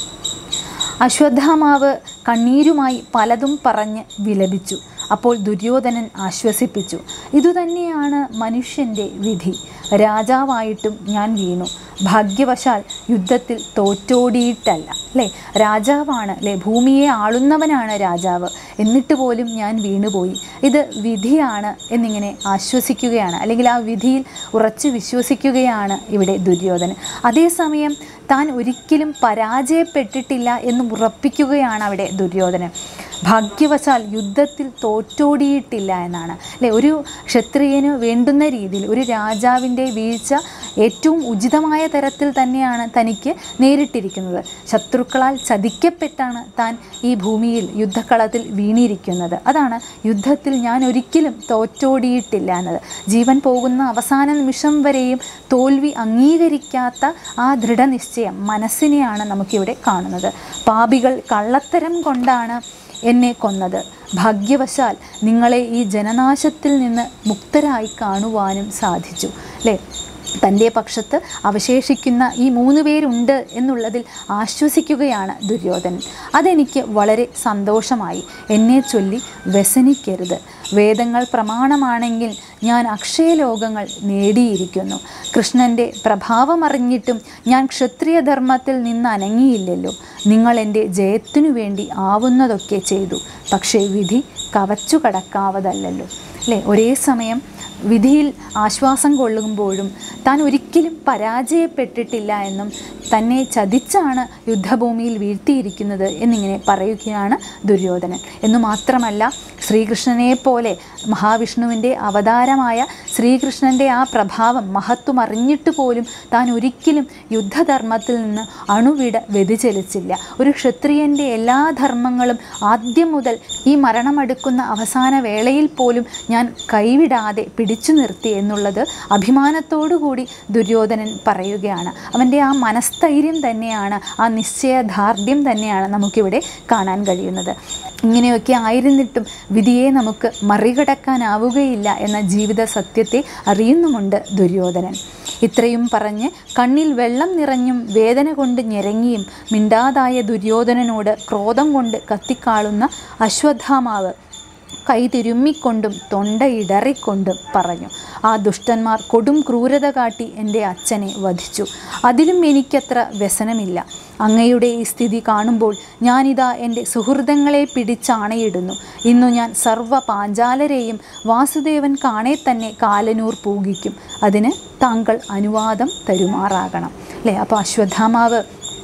അശ്വത്ഥാമാവ് കണ്ണീരുമായി പലതും പറഞ്ഞ് വിലപിച്ചു അപ്പോൾ ദുര്യോധനൻ ആശ്വസിപ്പിച്ചു ഇതുതന്നെയാണ് മനുഷ്യൻ്റെ വിധി രാജാവായിട്ടും ഞാൻ വീണു ഭാഗ്യവശാൽ യുദ്ധത്തിൽ തോറ്റോടിയിട്ടല്ല അല്ലേ രാജാവാണ് അല്ലേ ഭൂമിയെ ആളുന്നവനാണ് രാജാവ് എന്നിട്ട് പോലും ഞാൻ വീണുപോയി ഇത് വിധിയാണ് എന്നിങ്ങനെ ആശ്വസിക്കുകയാണ് അല്ലെങ്കിൽ ആ വിധിയിൽ ഉറച്ചു വിശ്വസിക്കുകയാണ് ഇവിടെ ദുര്യോധനൻ അതേസമയം താൻ ഒരിക്കലും പരാജയപ്പെട്ടിട്ടില്ല എന്ന് ഉറപ്പിക്കുകയാണ് അവിടെ ദുര്യോധനൻ ഭാഗ്യവശാൽ യുദ്ധത്തിൽ തോറ്റോടിയിട്ടില്ല എന്നാണ് അല്ലേ ഒരു ക്ഷത്രിയന് വേണ്ടുന്ന രീതിയിൽ ഒരു രാജാവിൻ്റെ വീഴ്ച ഏറ്റവും ഉചിതമായ തരത്തിൽ തന്നെയാണ് തനിക്ക് നേരിട്ടിരിക്കുന്നത് ശത്രുക്കളാൽ ചതിക്കപ്പെട്ടാണ് താൻ ഈ ഭൂമിയിൽ യുദ്ധക്കളത്തിൽ വീണിരിക്കുന്നത് അതാണ് യുദ്ധത്തിൽ ഞാൻ ഒരിക്കലും തോറ്റോടിയിട്ടില്ല എന്നത് ജീവൻ പോകുന്ന അവസാന നിമിഷം വരെയും തോൽവി അംഗീകരിക്കാത്ത ആ ദൃഢനിശ്ചയം മനസ്സിനെയാണ് നമുക്കിവിടെ കാണുന്നത് പാപികൾ കള്ളത്തരം കൊണ്ടാണ് എന്നെ കൊന്നത് ഭാഗ്യവശാൽ നിങ്ങളെ ഈ ജനനാശത്തിൽ നിന്ന് മുക്തരായി കാണുവാനും സാധിച്ചു അല്ലേ തൻ്റെ പക്ഷത്ത് അവശേഷിക്കുന്ന ഈ മൂന്ന് പേരുണ്ട് എന്നുള്ളതിൽ ആശ്വസിക്കുകയാണ് ദുര്യോധനൻ അതെനിക്ക് വളരെ സന്തോഷമായി എന്നെ ചൊല്ലി വ്യസനിക്കരുത് വേദങ്ങൾ പ്രമാണമാണെങ്കിൽ ഞാൻ അക്ഷയലോകങ്ങൾ നേടിയിരിക്കുന്നു കൃഷ്ണൻ്റെ പ്രഭാവമറിഞ്ഞിട്ടും ഞാൻ ക്ഷത്രിയധർമ്മത്തിൽ നിന്ന് അനങ്ങിയില്ലല്ലോ നിങ്ങൾ എൻ്റെ ജയത്തിനു വേണ്ടി ആവുന്നതൊക്കെ ചെയ്തു പക്ഷേ വിധി കവച്ചു കടക്കാവതല്ലല്ലോ അല്ലേ ഒരേ സമയം വിധിയിൽ ആശ്വാസം കൊള്ളുമ്പോഴും താൻ ഒരിക്കലും പരാജയപ്പെട്ടിട്ടില്ല എന്നും തന്നെ ചതിച്ചാണ് യുദ്ധഭൂമിയിൽ വീഴ്ത്തിയിരിക്കുന്നത് എന്നിങ്ങനെ പറയുകയാണ് ദുര്യോധനൻ എന്നു മാത്രമല്ല ശ്രീകൃഷ്ണനെ പോലെ മഹാവിഷ്ണുവിൻ്റെ അവതാരമായ ശ്രീകൃഷ്ണൻ്റെ ആ പ്രഭാവം മഹത്വം അറിഞ്ഞിട്ട് പോലും താൻ ഒരിക്കലും യുദ്ധധർമ്മത്തിൽ നിന്ന് അണുവിട വ്യതിചലിച്ചില്ല ഒരു ക്ഷത്രിയൻ്റെ എല്ലാ ധർമ്മങ്ങളും ആദ്യം മുതൽ ഈ മരണമടുക്കുന്ന അവസാന വേളയിൽ പോലും ഞാൻ കൈവിടാതെ പിടിച്ചു നിർത്തി എന്നുള്ളത് അഭിമാനത്തോടുകൂടി ദുര്യോധനൻ പറയുകയാണ് അവൻ്റെ ആ മനസ്ഥൈര്യം തന്നെയാണ് ആ നിശ്ചയദാർഢ്യം തന്നെയാണ് നമുക്കിവിടെ കാണാൻ കഴിയുന്നത് ഇങ്ങനെയൊക്കെ ആയിരുന്നിട്ടും വിധിയെ നമുക്ക് മറികടക്കാനാവുകയില്ല എന്ന ജീവിത സത്യത്തെ അറിയുന്നുമുണ്ട് ദുര്യോധനൻ ഇത്രയും പറഞ്ഞ് കണ്ണിൽ വെള്ളം നിറഞ്ഞും വേദന കൊണ്ട് ഞെരങ്ങിയും മിണ്ടാതായ ദുര്യോധനനോട് ക്രോധം കൊണ്ട് കത്തിക്കാളുന്ന അശ്വത്ഥാമാവ് കൈ തിരുമ്മിക്കൊണ്ടും തൊണ്ട ഇടറിക്കൊണ്ടും പറഞ്ഞു ആ ദുഷ്ടന്മാർ കൊടും ക്രൂരത കാട്ടി എൻ്റെ അച്ഛനെ വധിച്ചു അതിലും എനിക്കത്ര വ്യസനമില്ല അങ്ങയുടെ ഈ സ്ഥിതി കാണുമ്പോൾ ഞാനിതാ എൻ്റെ സുഹൃതങ്ങളെ പിടിച്ചാണയിടുന്നു ഇന്നു ഞാൻ സർവ്വ പാഞ്ചാലരെയും വാസുദേവൻ കാണെ തന്നെ കാലനൂർ പൂകിക്കും അതിന് താങ്കൾ അനുവാദം തരുമാറാകണം അല്ലേ അപ്പോൾ അശ്വത്ഥാമാവ്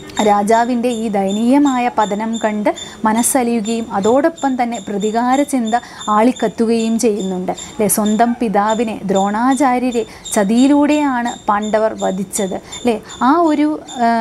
രാജാവിൻ്റെ ഈ ദയനീയമായ പതനം കണ്ട് മനസ്സലിയുകയും അതോടൊപ്പം തന്നെ പ്രതികാര ചിന്ത ആളിക്കത്തുകയും ചെയ്യുന്നുണ്ട് അല്ലേ സ്വന്തം പിതാവിനെ ദ്രോണാചാര്യരെ ചതിയിലൂടെയാണ് പാണ്ഡവർ വധിച്ചത് അല്ലേ ആ ഒരു ആ,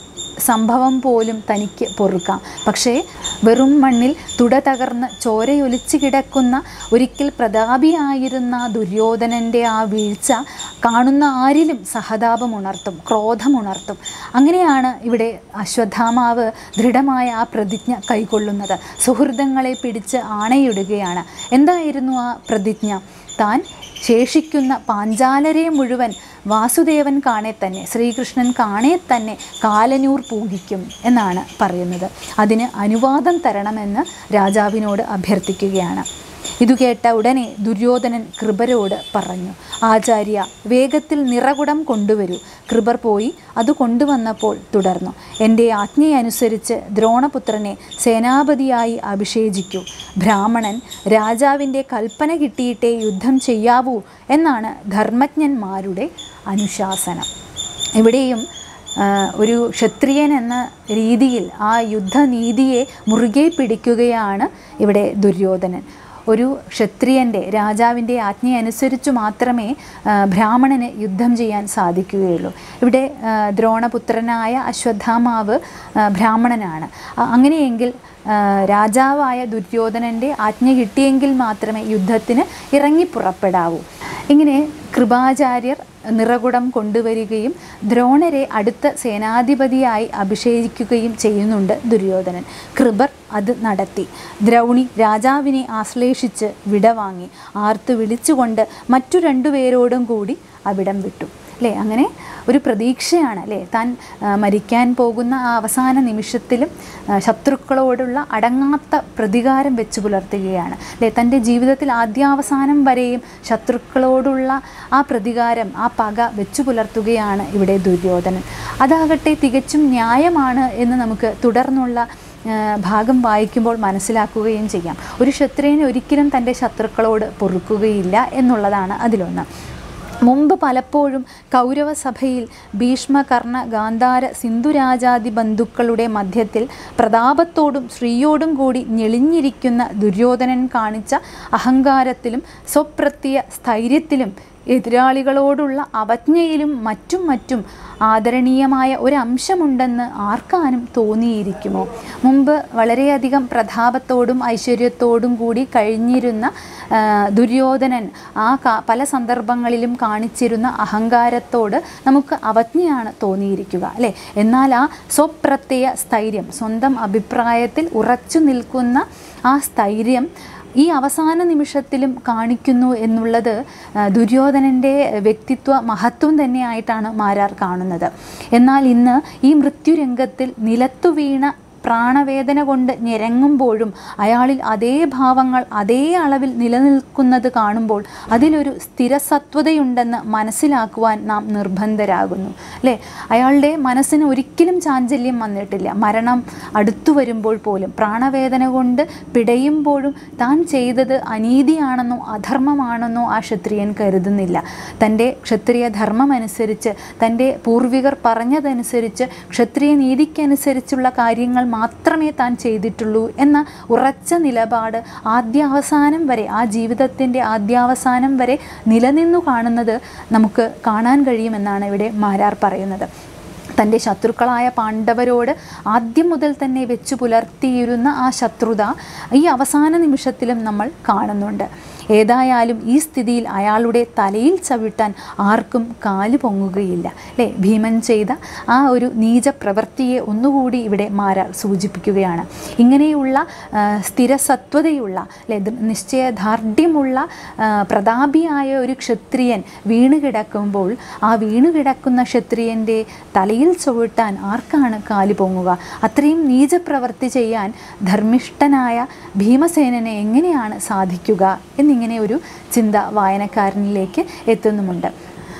സംഭവം പോലും തനിക്ക് പൊറുക്കാം പക്ഷേ വെറും മണ്ണിൽ തുട തകർന്ന് ചോരയൊലിച്ചു കിടക്കുന്ന ഒരിക്കൽ പ്രതാപിയായിരുന്ന ദുര്യോധനൻ്റെ ആ വീഴ്ച കാണുന്ന ആരിലും സഹതാപമുണർത്തും ക്രോധമുണർത്തും അങ്ങനെയാണ് ഇവിടെ അശ്വത്ഥാമാവ് ദൃഢമായ ആ പ്രതിജ്ഞ കൈക്കൊള്ളുന്നത് സുഹൃതങ്ങളെ പിടിച്ച് ആണയിടുകയാണ് എന്തായിരുന്നു ആ പ്രതിജ്ഞ താൻ ശേഷിക്കുന്ന പാഞ്ചാലരെ മുഴുവൻ വാസുദേവൻ കാണെ തന്നെ ശ്രീകൃഷ്ണൻ കാണെ തന്നെ കാലനൂർ പൂകിക്കും എന്നാണ് പറയുന്നത് അതിന് അനുവാദം തരണമെന്ന് രാജാവിനോട് അഭ്യർത്ഥിക്കുകയാണ് ഇതു കേട്ട ഉടനെ ദുര്യോധനൻ കൃപരോട് പറഞ്ഞു ആചാര്യ വേഗത്തിൽ നിറകുടം കൊണ്ടുവരൂ കൃപർ പോയി അത് കൊണ്ടുവന്നപ്പോൾ തുടർന്നു എൻ്റെ ആജ്ഞയനുസരിച്ച് ദ്രോണപുത്രനെ സേനാപതിയായി അഭിഷേചിക്കൂ ബ്രാഹ്മണൻ രാജാവിൻ്റെ കൽപ്പന കിട്ടിയിട്ടേ യുദ്ധം ചെയ്യാവൂ എന്നാണ് ധർമ്മജ്ഞന്മാരുടെ അനുശാസനം ഇവിടെയും ആ, ഒരു ക്ഷത്രിയൻ എന്ന രീതിയിൽ ആ യുദ്ധനീതിയെ മുറുകെ പിടിക്കുകയാണ് ഇവിടെ ദുര്യോധനൻ ഒരു ക്ഷത്രിയൻ്റെ രാജാവിൻ്റെ ആജ്ഞയനുസരിച്ചു മാത്രമേ ആ, ബ്രാഹ്മണന് യുദ്ധം ചെയ്യാൻ സാധിക്കുകയുള്ളൂ ഇവിടെ ആ, ദ്രോണപുത്രനായ അശ്വത്ഥാമാവ് ആ, ബ്രാഹ്മണനാണ് അ- അങ്ങനെയെങ്കിൽ ആ, രാജാവായ ദുര്യോധനൻ്റെ ആജ്ഞ കിട്ടിയെങ്കിൽ മാത്രമേ യുദ്ധത്തിന് ഇറങ്ങി പുറപ്പെടാവൂ ഇങ്ങനെ കൃപാചാര്യർ നിറകുടം കൊണ്ടുവരികയും ദ്രോണരെ അടുത്ത സേനാധിപതിയായി അഭിഷേകിക്കുകയും ചെയ്യുന്നുണ്ട് ദുര്യോധനൻ കൃപർ അത് നടത്തി ദ്രൗണി രാജാവിനെ ആശ്ലേഷിച്ച് വിടവാങ്ങി ആർത്തു വിളിച്ചുകൊണ്ട് മറ്റു രണ്ടുപേരോടും കൂടി അവിടം വിട്ടു അല്ലേ അങ്ങനെ ഒരു പ്രതീക്ഷയാണ് അല്ലേ താൻ ആ, മരിക്കാൻ പോകുന്ന ആ അവസാന നിമിഷത്തിലും ആ, ശത്രുക്കളോടുള്ള അടങ്ങാത്ത പ്രതികാരം വെച്ച് പുലർത്തുകയാണ് അല്ലേ തൻ്റെ ജീവിതത്തിൽ ആദ്യാവസാനം വരെയും ശത്രുക്കളോടുള്ള ആ പ്രതികാരം ആ പക വെച്ചു പുലർത്തുകയാണ് ഇവിടെ ദുര്യോധനൻ അതാകട്ടെ തികച്ചും ന്യായമാണ് എന്ന് നമുക്ക് തുടർന്നുള്ള ആ, ഭാഗം വായിക്കുമ്പോൾ മനസ്സിലാക്കുകയും ചെയ്യാം ഒരു ക്ഷത്രിയന് ഒരിക്കലും തൻ്റെ ശത്രുക്കളോട് പൊറുക്കുകയില്ല എന്നുള്ളതാണ് അതിലൊന്ന് മുമ്പ് പലപ്പോഴും കൗരവസഭയിൽ ഭീഷ്മ കർണ ഗാന്ധാര സിന്ധുരാജാതി ബന്ധുക്കളുടെ മധ്യത്തിൽ പ്രതാപത്തോടും ശ്രീയോടും കൂടി ഞെളിഞ്ഞിരിക്കുന്ന ദുര്യോധനൻ കാണിച്ച അഹങ്കാരത്തിലും സ്വപ്രത്യ സ്ഥൈര്യത്തിലും എതിരാളികളോടുള്ള അവജ്ഞയിലും മറ്റും മറ്റും ആദരണീയമായ ഒരംശമുണ്ടെന്ന് ആർക്കാനും തോന്നിയിരിക്കുമോ മുമ്പ് വളരെയധികം പ്രതാപത്തോടും ഐശ്വര്യത്തോടും കൂടി കഴിഞ്ഞിരുന്ന ആ, ദുര്യോധനൻ ആ കാ- പല സന്ദർഭങ്ങളിലും കാണിച്ചിരുന്ന അഹങ്കാരത്തോട് നമുക്ക് അവജ്ഞയാണ് തോന്നിയിരിക്കുക അല്ലേ എന്നാൽ ആ സ്വപ്രത്യയ സ്ഥൈര്യം സ്വന്തം അഭിപ്രായത്തിൽ ഉറച്ചു നിൽക്കുന്ന ആ സ്ഥൈര്യം ഈ അവസാന നിമിഷത്തിലും കാണിക്കുന്നു എന്നുള്ളത് ആ, ദുര്യോധനൻ്റെ വ്യക്തിത്വ മഹത്വം തന്നെയായിട്ടാണ് മാരാർ കാണുന്നത് എന്നാൽ ഇന്ന് ഈ മൃത്യുരംഗത്തിൽ നിലത്തു വീണ പ്രാണവേദന കൊണ്ട് ഞെരങ്ങുമ്പോഴും അയാളിൽ അതേ ഭാവങ്ങൾ അതേ അളവിൽ നിലനിൽക്കുന്നത് കാണുമ്പോൾ അതിലൊരു സ്ഥിരസത്വതയുണ്ടെന്ന് മനസ്സിലാക്കുവാൻ നാം നിർബന്ധരാകുന്നു അല്ലേ അയാളുടെ മനസ്സിന് ഒരിക്കലും ചാഞ്ചല്യം വന്നിട്ടില്ല മരണം അടുത്തു വരുമ്പോൾ പോലും പ്രാണവേദന കൊണ്ട് പിടയുമ്പോഴും താൻ ചെയ്തത് അനീതിയാണെന്നോ അധർമ്മമാണെന്നോ ആ ക്ഷത്രിയൻ കരുതുന്നില്ല തൻ്റെ ക്ഷത്രിയ ധർമ്മമനുസരിച്ച് തൻ്റെ പൂർവികർ പറഞ്ഞതനുസരിച്ച് ക്ഷത്രിയ നീതിക്കനുസരിച്ചുള്ള കാര്യങ്ങൾ മാത്രമേ താൻ ചെയ്തിട്ടുള്ളൂ എന്ന ഉറച്ച നിലപാട് ആദ്യാവസാനം വരെ ആ ജീവിതത്തിൻ്റെ ആദ്യാവസാനം വരെ നിലനിന്നു കാണുന്നത് നമുക്ക് കാണാൻ കഴിയുമെന്നാണ് ഇവിടെ മാരാർ പറയുന്നത് തൻ്റെ ശത്രുക്കളായ പാണ്ഡവരോട് ആദ്യം മുതൽ തന്നെ വെച്ചു പുലർത്തിയിരുന്ന ആ ശത്രുത ഈ അവസാന നിമിഷത്തിലും നമ്മൾ കാണുന്നുണ്ട് ഏതായാലും ഈ സ്ഥിതിയിൽ അയാളുടെ തലയിൽ ചവിട്ടാൻ ആർക്കും കാല് പൊങ്ങുകയില്ല അല്ലേ ഭീമൻ ചെയ്ത ആ ഒരു നീച പ്രവൃത്തിയെ ഒന്നുകൂടി ഇവിടെ മാരാർ സൂചിപ്പിക്കുകയാണ് ഇങ്ങനെയുള്ള ആ, സ്ഥിരസത്വതയുള്ള അല്ലെ ദ- നിശ്ചയദാർഢ്യമുള്ള ആ, പ്രതാപിയായ ഒരു ക്ഷത്രിയൻ വീണ് കിടക്കുമ്പോൾ ആ വീണ് കിടക്കുന്ന ക്ഷത്രിയൻ്റെ തലയിൽ ചവിട്ടാൻ ആർക്കാണ് കാല് പൊങ്ങുക അത്രയും നീചപ്രവൃത്തി ചെയ്യാൻ ധർമ്മിഷ്ഠനായ ഭീമസേനനെ എങ്ങനെയാണ് സാധിക്കുക എന്നിങ്ങനെ ഒരു ചിന്ത വായനക്കാരനിലേക്ക് എത്തുന്നുമുണ്ട്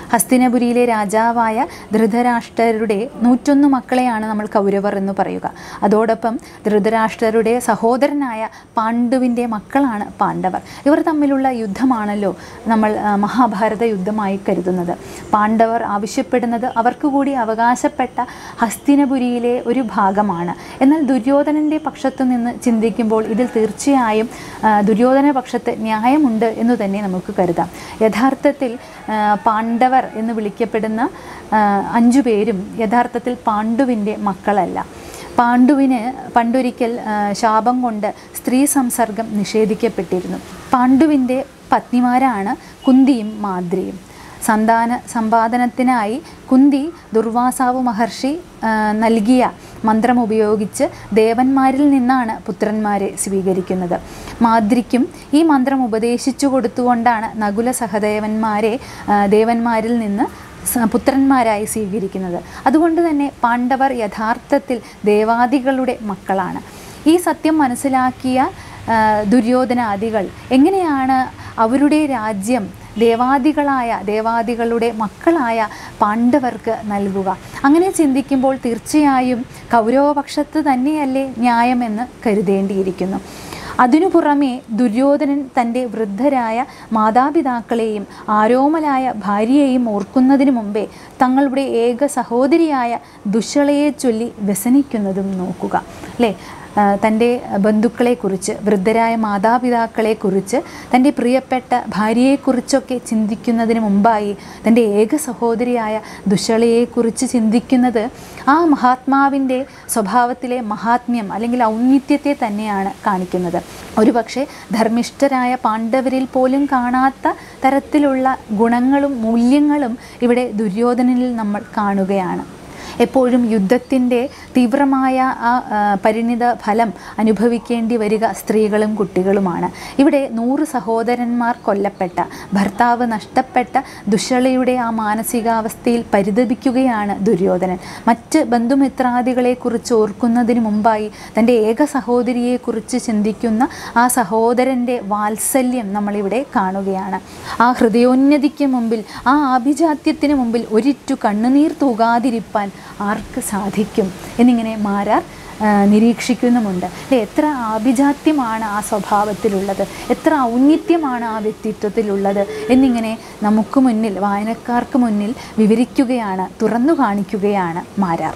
ഹസ്തിനപുരിയിലെ രാജാവായ ധൃതരാഷ്ട്രരുടെ നൂറ്റൊന്ന് മക്കളെയാണ് നമ്മൾ കൗരവർ എന്ന് പറയുക അതോടൊപ്പം ധൃതരാഷ്ട്രരുടെ സഹോദരനായ പാണ്ഡുവിൻ്റെ മക്കളാണ് പാണ്ഡവർ ഇവർ തമ്മിലുള്ള യുദ്ധമാണല്ലോ നമ്മൾ ആ, മഹാഭാരത യുദ്ധമായി കരുതുന്നത് പാണ്ഡവർ ആവശ്യപ്പെടുന്നത് അവർക്ക് കൂടി അവകാശപ്പെട്ട ഹസ്തിനപുരിയിലെ ഒരു ഭാഗമാണ് എന്നാൽ ദുര്യോധനൻ്റെ പക്ഷത്തു നിന്ന് ചിന്തിക്കുമ്പോൾ ഇതിൽ തീർച്ചയായും ആ, ദുര്യോധന പക്ഷത്ത് ന്യായമുണ്ട് എന്ന് തന്നെ നമുക്ക് കരുതാം യഥാർത്ഥത്തിൽ ആ, പാണ്ഡവർ എന്ന് വിളിക്കപ്പെടുന്ന ആ, അഞ്ചു പേരും യഥാർത്ഥത്തിൽ പാണ്ഡുവിൻ്റെ മക്കളല്ല പാണ്ഡുവിന് പണ്ടൊരിക്കൽ ആ, ശാപം കൊണ്ട് സ്ത്രീ സംസർഗം നിഷേധിക്കപ്പെട്ടിരുന്നു പാണ്ഡുവിൻ്റെ പത്നിമാരാണ് കുന്തിയും മാദ്രിയും സന്താന സമ്പാദനത്തിനായി കുന്തി ദുർവാസാവ് മഹർഷി ആ, നൽകിയ മന്ത്രം ഉപയോഗിച്ച് ദേവന്മാരിൽ നിന്നാണ് പുത്രന്മാരെ സ്വീകരിക്കുന്നത് മാദ്രിക്കും ഈ മന്ത്രം ഉപദേശിച്ചു കൊടുത്തുകൊണ്ടാണ് നകുല സഹദേവന്മാരെ ആ, ദേവന്മാരിൽ നിന്ന് സ- പുത്രന്മാരായി സ്വീകരിക്കുന്നത് അതുകൊണ്ട് തന്നെ പാണ്ഡവർ യഥാർത്ഥത്തിൽ ദേവാദികളുടെ മക്കളാണ് ഈ സത്യം മനസ്സിലാക്കിയ ആ, ദുര്യോധനാദികൾ എങ്ങനെയാണ് അവരുടെ രാജ്യം ദേവാദികളായ ദേവാദികളുടെ മക്കളായ പാണ്ഡവർക്ക് നൽകുക അങ്ങനെ ചിന്തിക്കുമ്പോൾ തീർച്ചയായും കൗരവപക്ഷത്ത് തന്നെയല്ലേ ന്യായമെന്ന് കരുതേണ്ടിയിരിക്കുന്നു അതിനു പുറമെ ദുര്യോധനൻ തൻ്റെ വൃദ്ധരായ മാതാപിതാക്കളെയും ആരോമലായ ഭാര്യയെയും ഓർക്കുന്നതിന് മുമ്പേ തങ്ങളുടെ ഏക സഹോദരിയായ ദുശ്ശളയെ ചൊല്ലി വ്യസനിക്കുന്നതും നോക്കുക അല്ലേ ആ, തൻ്റെ ബന്ധുക്കളെക്കുറിച്ച് വൃദ്ധരായ മാതാപിതാക്കളെക്കുറിച്ച് തൻ്റെ പ്രിയപ്പെട്ട ഭാര്യയെക്കുറിച്ചൊക്കെ ചിന്തിക്കുന്നതിന് മുമ്പായി തൻ്റെ ഏക സഹോദരിയായ ദുശ്ശളയെക്കുറിച്ച് ചിന്തിക്കുന്നത് ആ മഹാത്മാവിൻ്റെ സ്വഭാവത്തിലെ മഹാത്മ്യം അല്ലെങ്കിൽ ഔന്നിത്യത്തെ തന്നെയാണ് കാണിക്കുന്നത് ഒരുപക്ഷെ ധർമ്മിഷ്ഠരായ പാണ്ഡവരിൽ പോലും കാണാത്ത തരത്തിലുള്ള ഗുണങ്ങളും മൂല്യങ്ങളും ഇവിടെ ദുര്യോധനനിൽ നമ്മൾ കാണുകയാണ് എപ്പോഴും യുദ്ധത്തിൻ്റെ തീവ്രമായ ആ ആ, പരിണിത ഫലം അനുഭവിക്കേണ്ടി വരിക സ്ത്രീകളും കുട്ടികളുമാണ് ഇവിടെ നൂറ് സഹോദരന്മാർ കൊല്ലപ്പെട്ട ഭർത്താവ് നഷ്ടപ്പെട്ട ദുശ്ശളയുടെ ആ മാനസികാവസ്ഥയിൽ പരിതപിക്കുകയാണ് ദുര്യോധനൻ മറ്റ് ബന്ധുമിത്രാദികളെക്കുറിച്ച് ഓർക്കുന്നതിന് മുമ്പായി തൻ്റെ ഏക സഹോദരിയെക്കുറിച്ച് ചിന്തിക്കുന്ന ആ സഹോദരൻ്റെ വാത്സല്യം നമ്മളിവിടെ കാണുകയാണ് ആ ഹൃദയോന്നതിക്ക് മുമ്പിൽ ആ ആഭിജാത്യത്തിന് മുമ്പിൽ ഒരിറ്റു കണ്ണുനീർ തൂകാതിരിപ്പാൻ ആർക്ക് സാധിക്കും എന്നിങ്ങനെ മാരാർ ആ, നിരീക്ഷിക്കുന്നുമുണ്ട് അല്ലേ എത്ര ആഭിജാത്യമാണ് ആ സ്വഭാവത്തിലുള്ളത് എത്ര ഔന്നിത്യമാണ് ആ വ്യക്തിത്വത്തിലുള്ളത് എന്നിങ്ങനെ നമുക്ക് മുന്നിൽ വായനക്കാർക്ക് മുന്നിൽ വിവരിക്കുകയാണ് തുറന്നു കാണിക്കുകയാണ് മാരാർ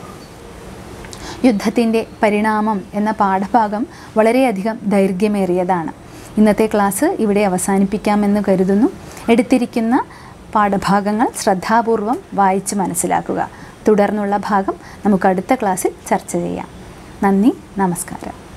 യുദ്ധത്തിൻ്റെ പരിണാമം എന്ന പാഠഭാഗം വളരെയധികം ദൈർഘ്യമേറിയതാണ് ഇന്നത്തെ ക്ലാസ് ഇവിടെ അവസാനിപ്പിക്കാമെന്ന് കരുതുന്നു എടുത്തിരിക്കുന്ന പാഠഭാഗങ്ങൾ ശ്രദ്ധാപൂർവം വായിച്ച് മനസ്സിലാക്കുക തുടർന്നുള്ള ഭാഗം നമുക്ക് അടുത്ത ക്ലാസ്സിൽ ചർച്ച ചെയ്യാം നന്ദി നമസ്കാരം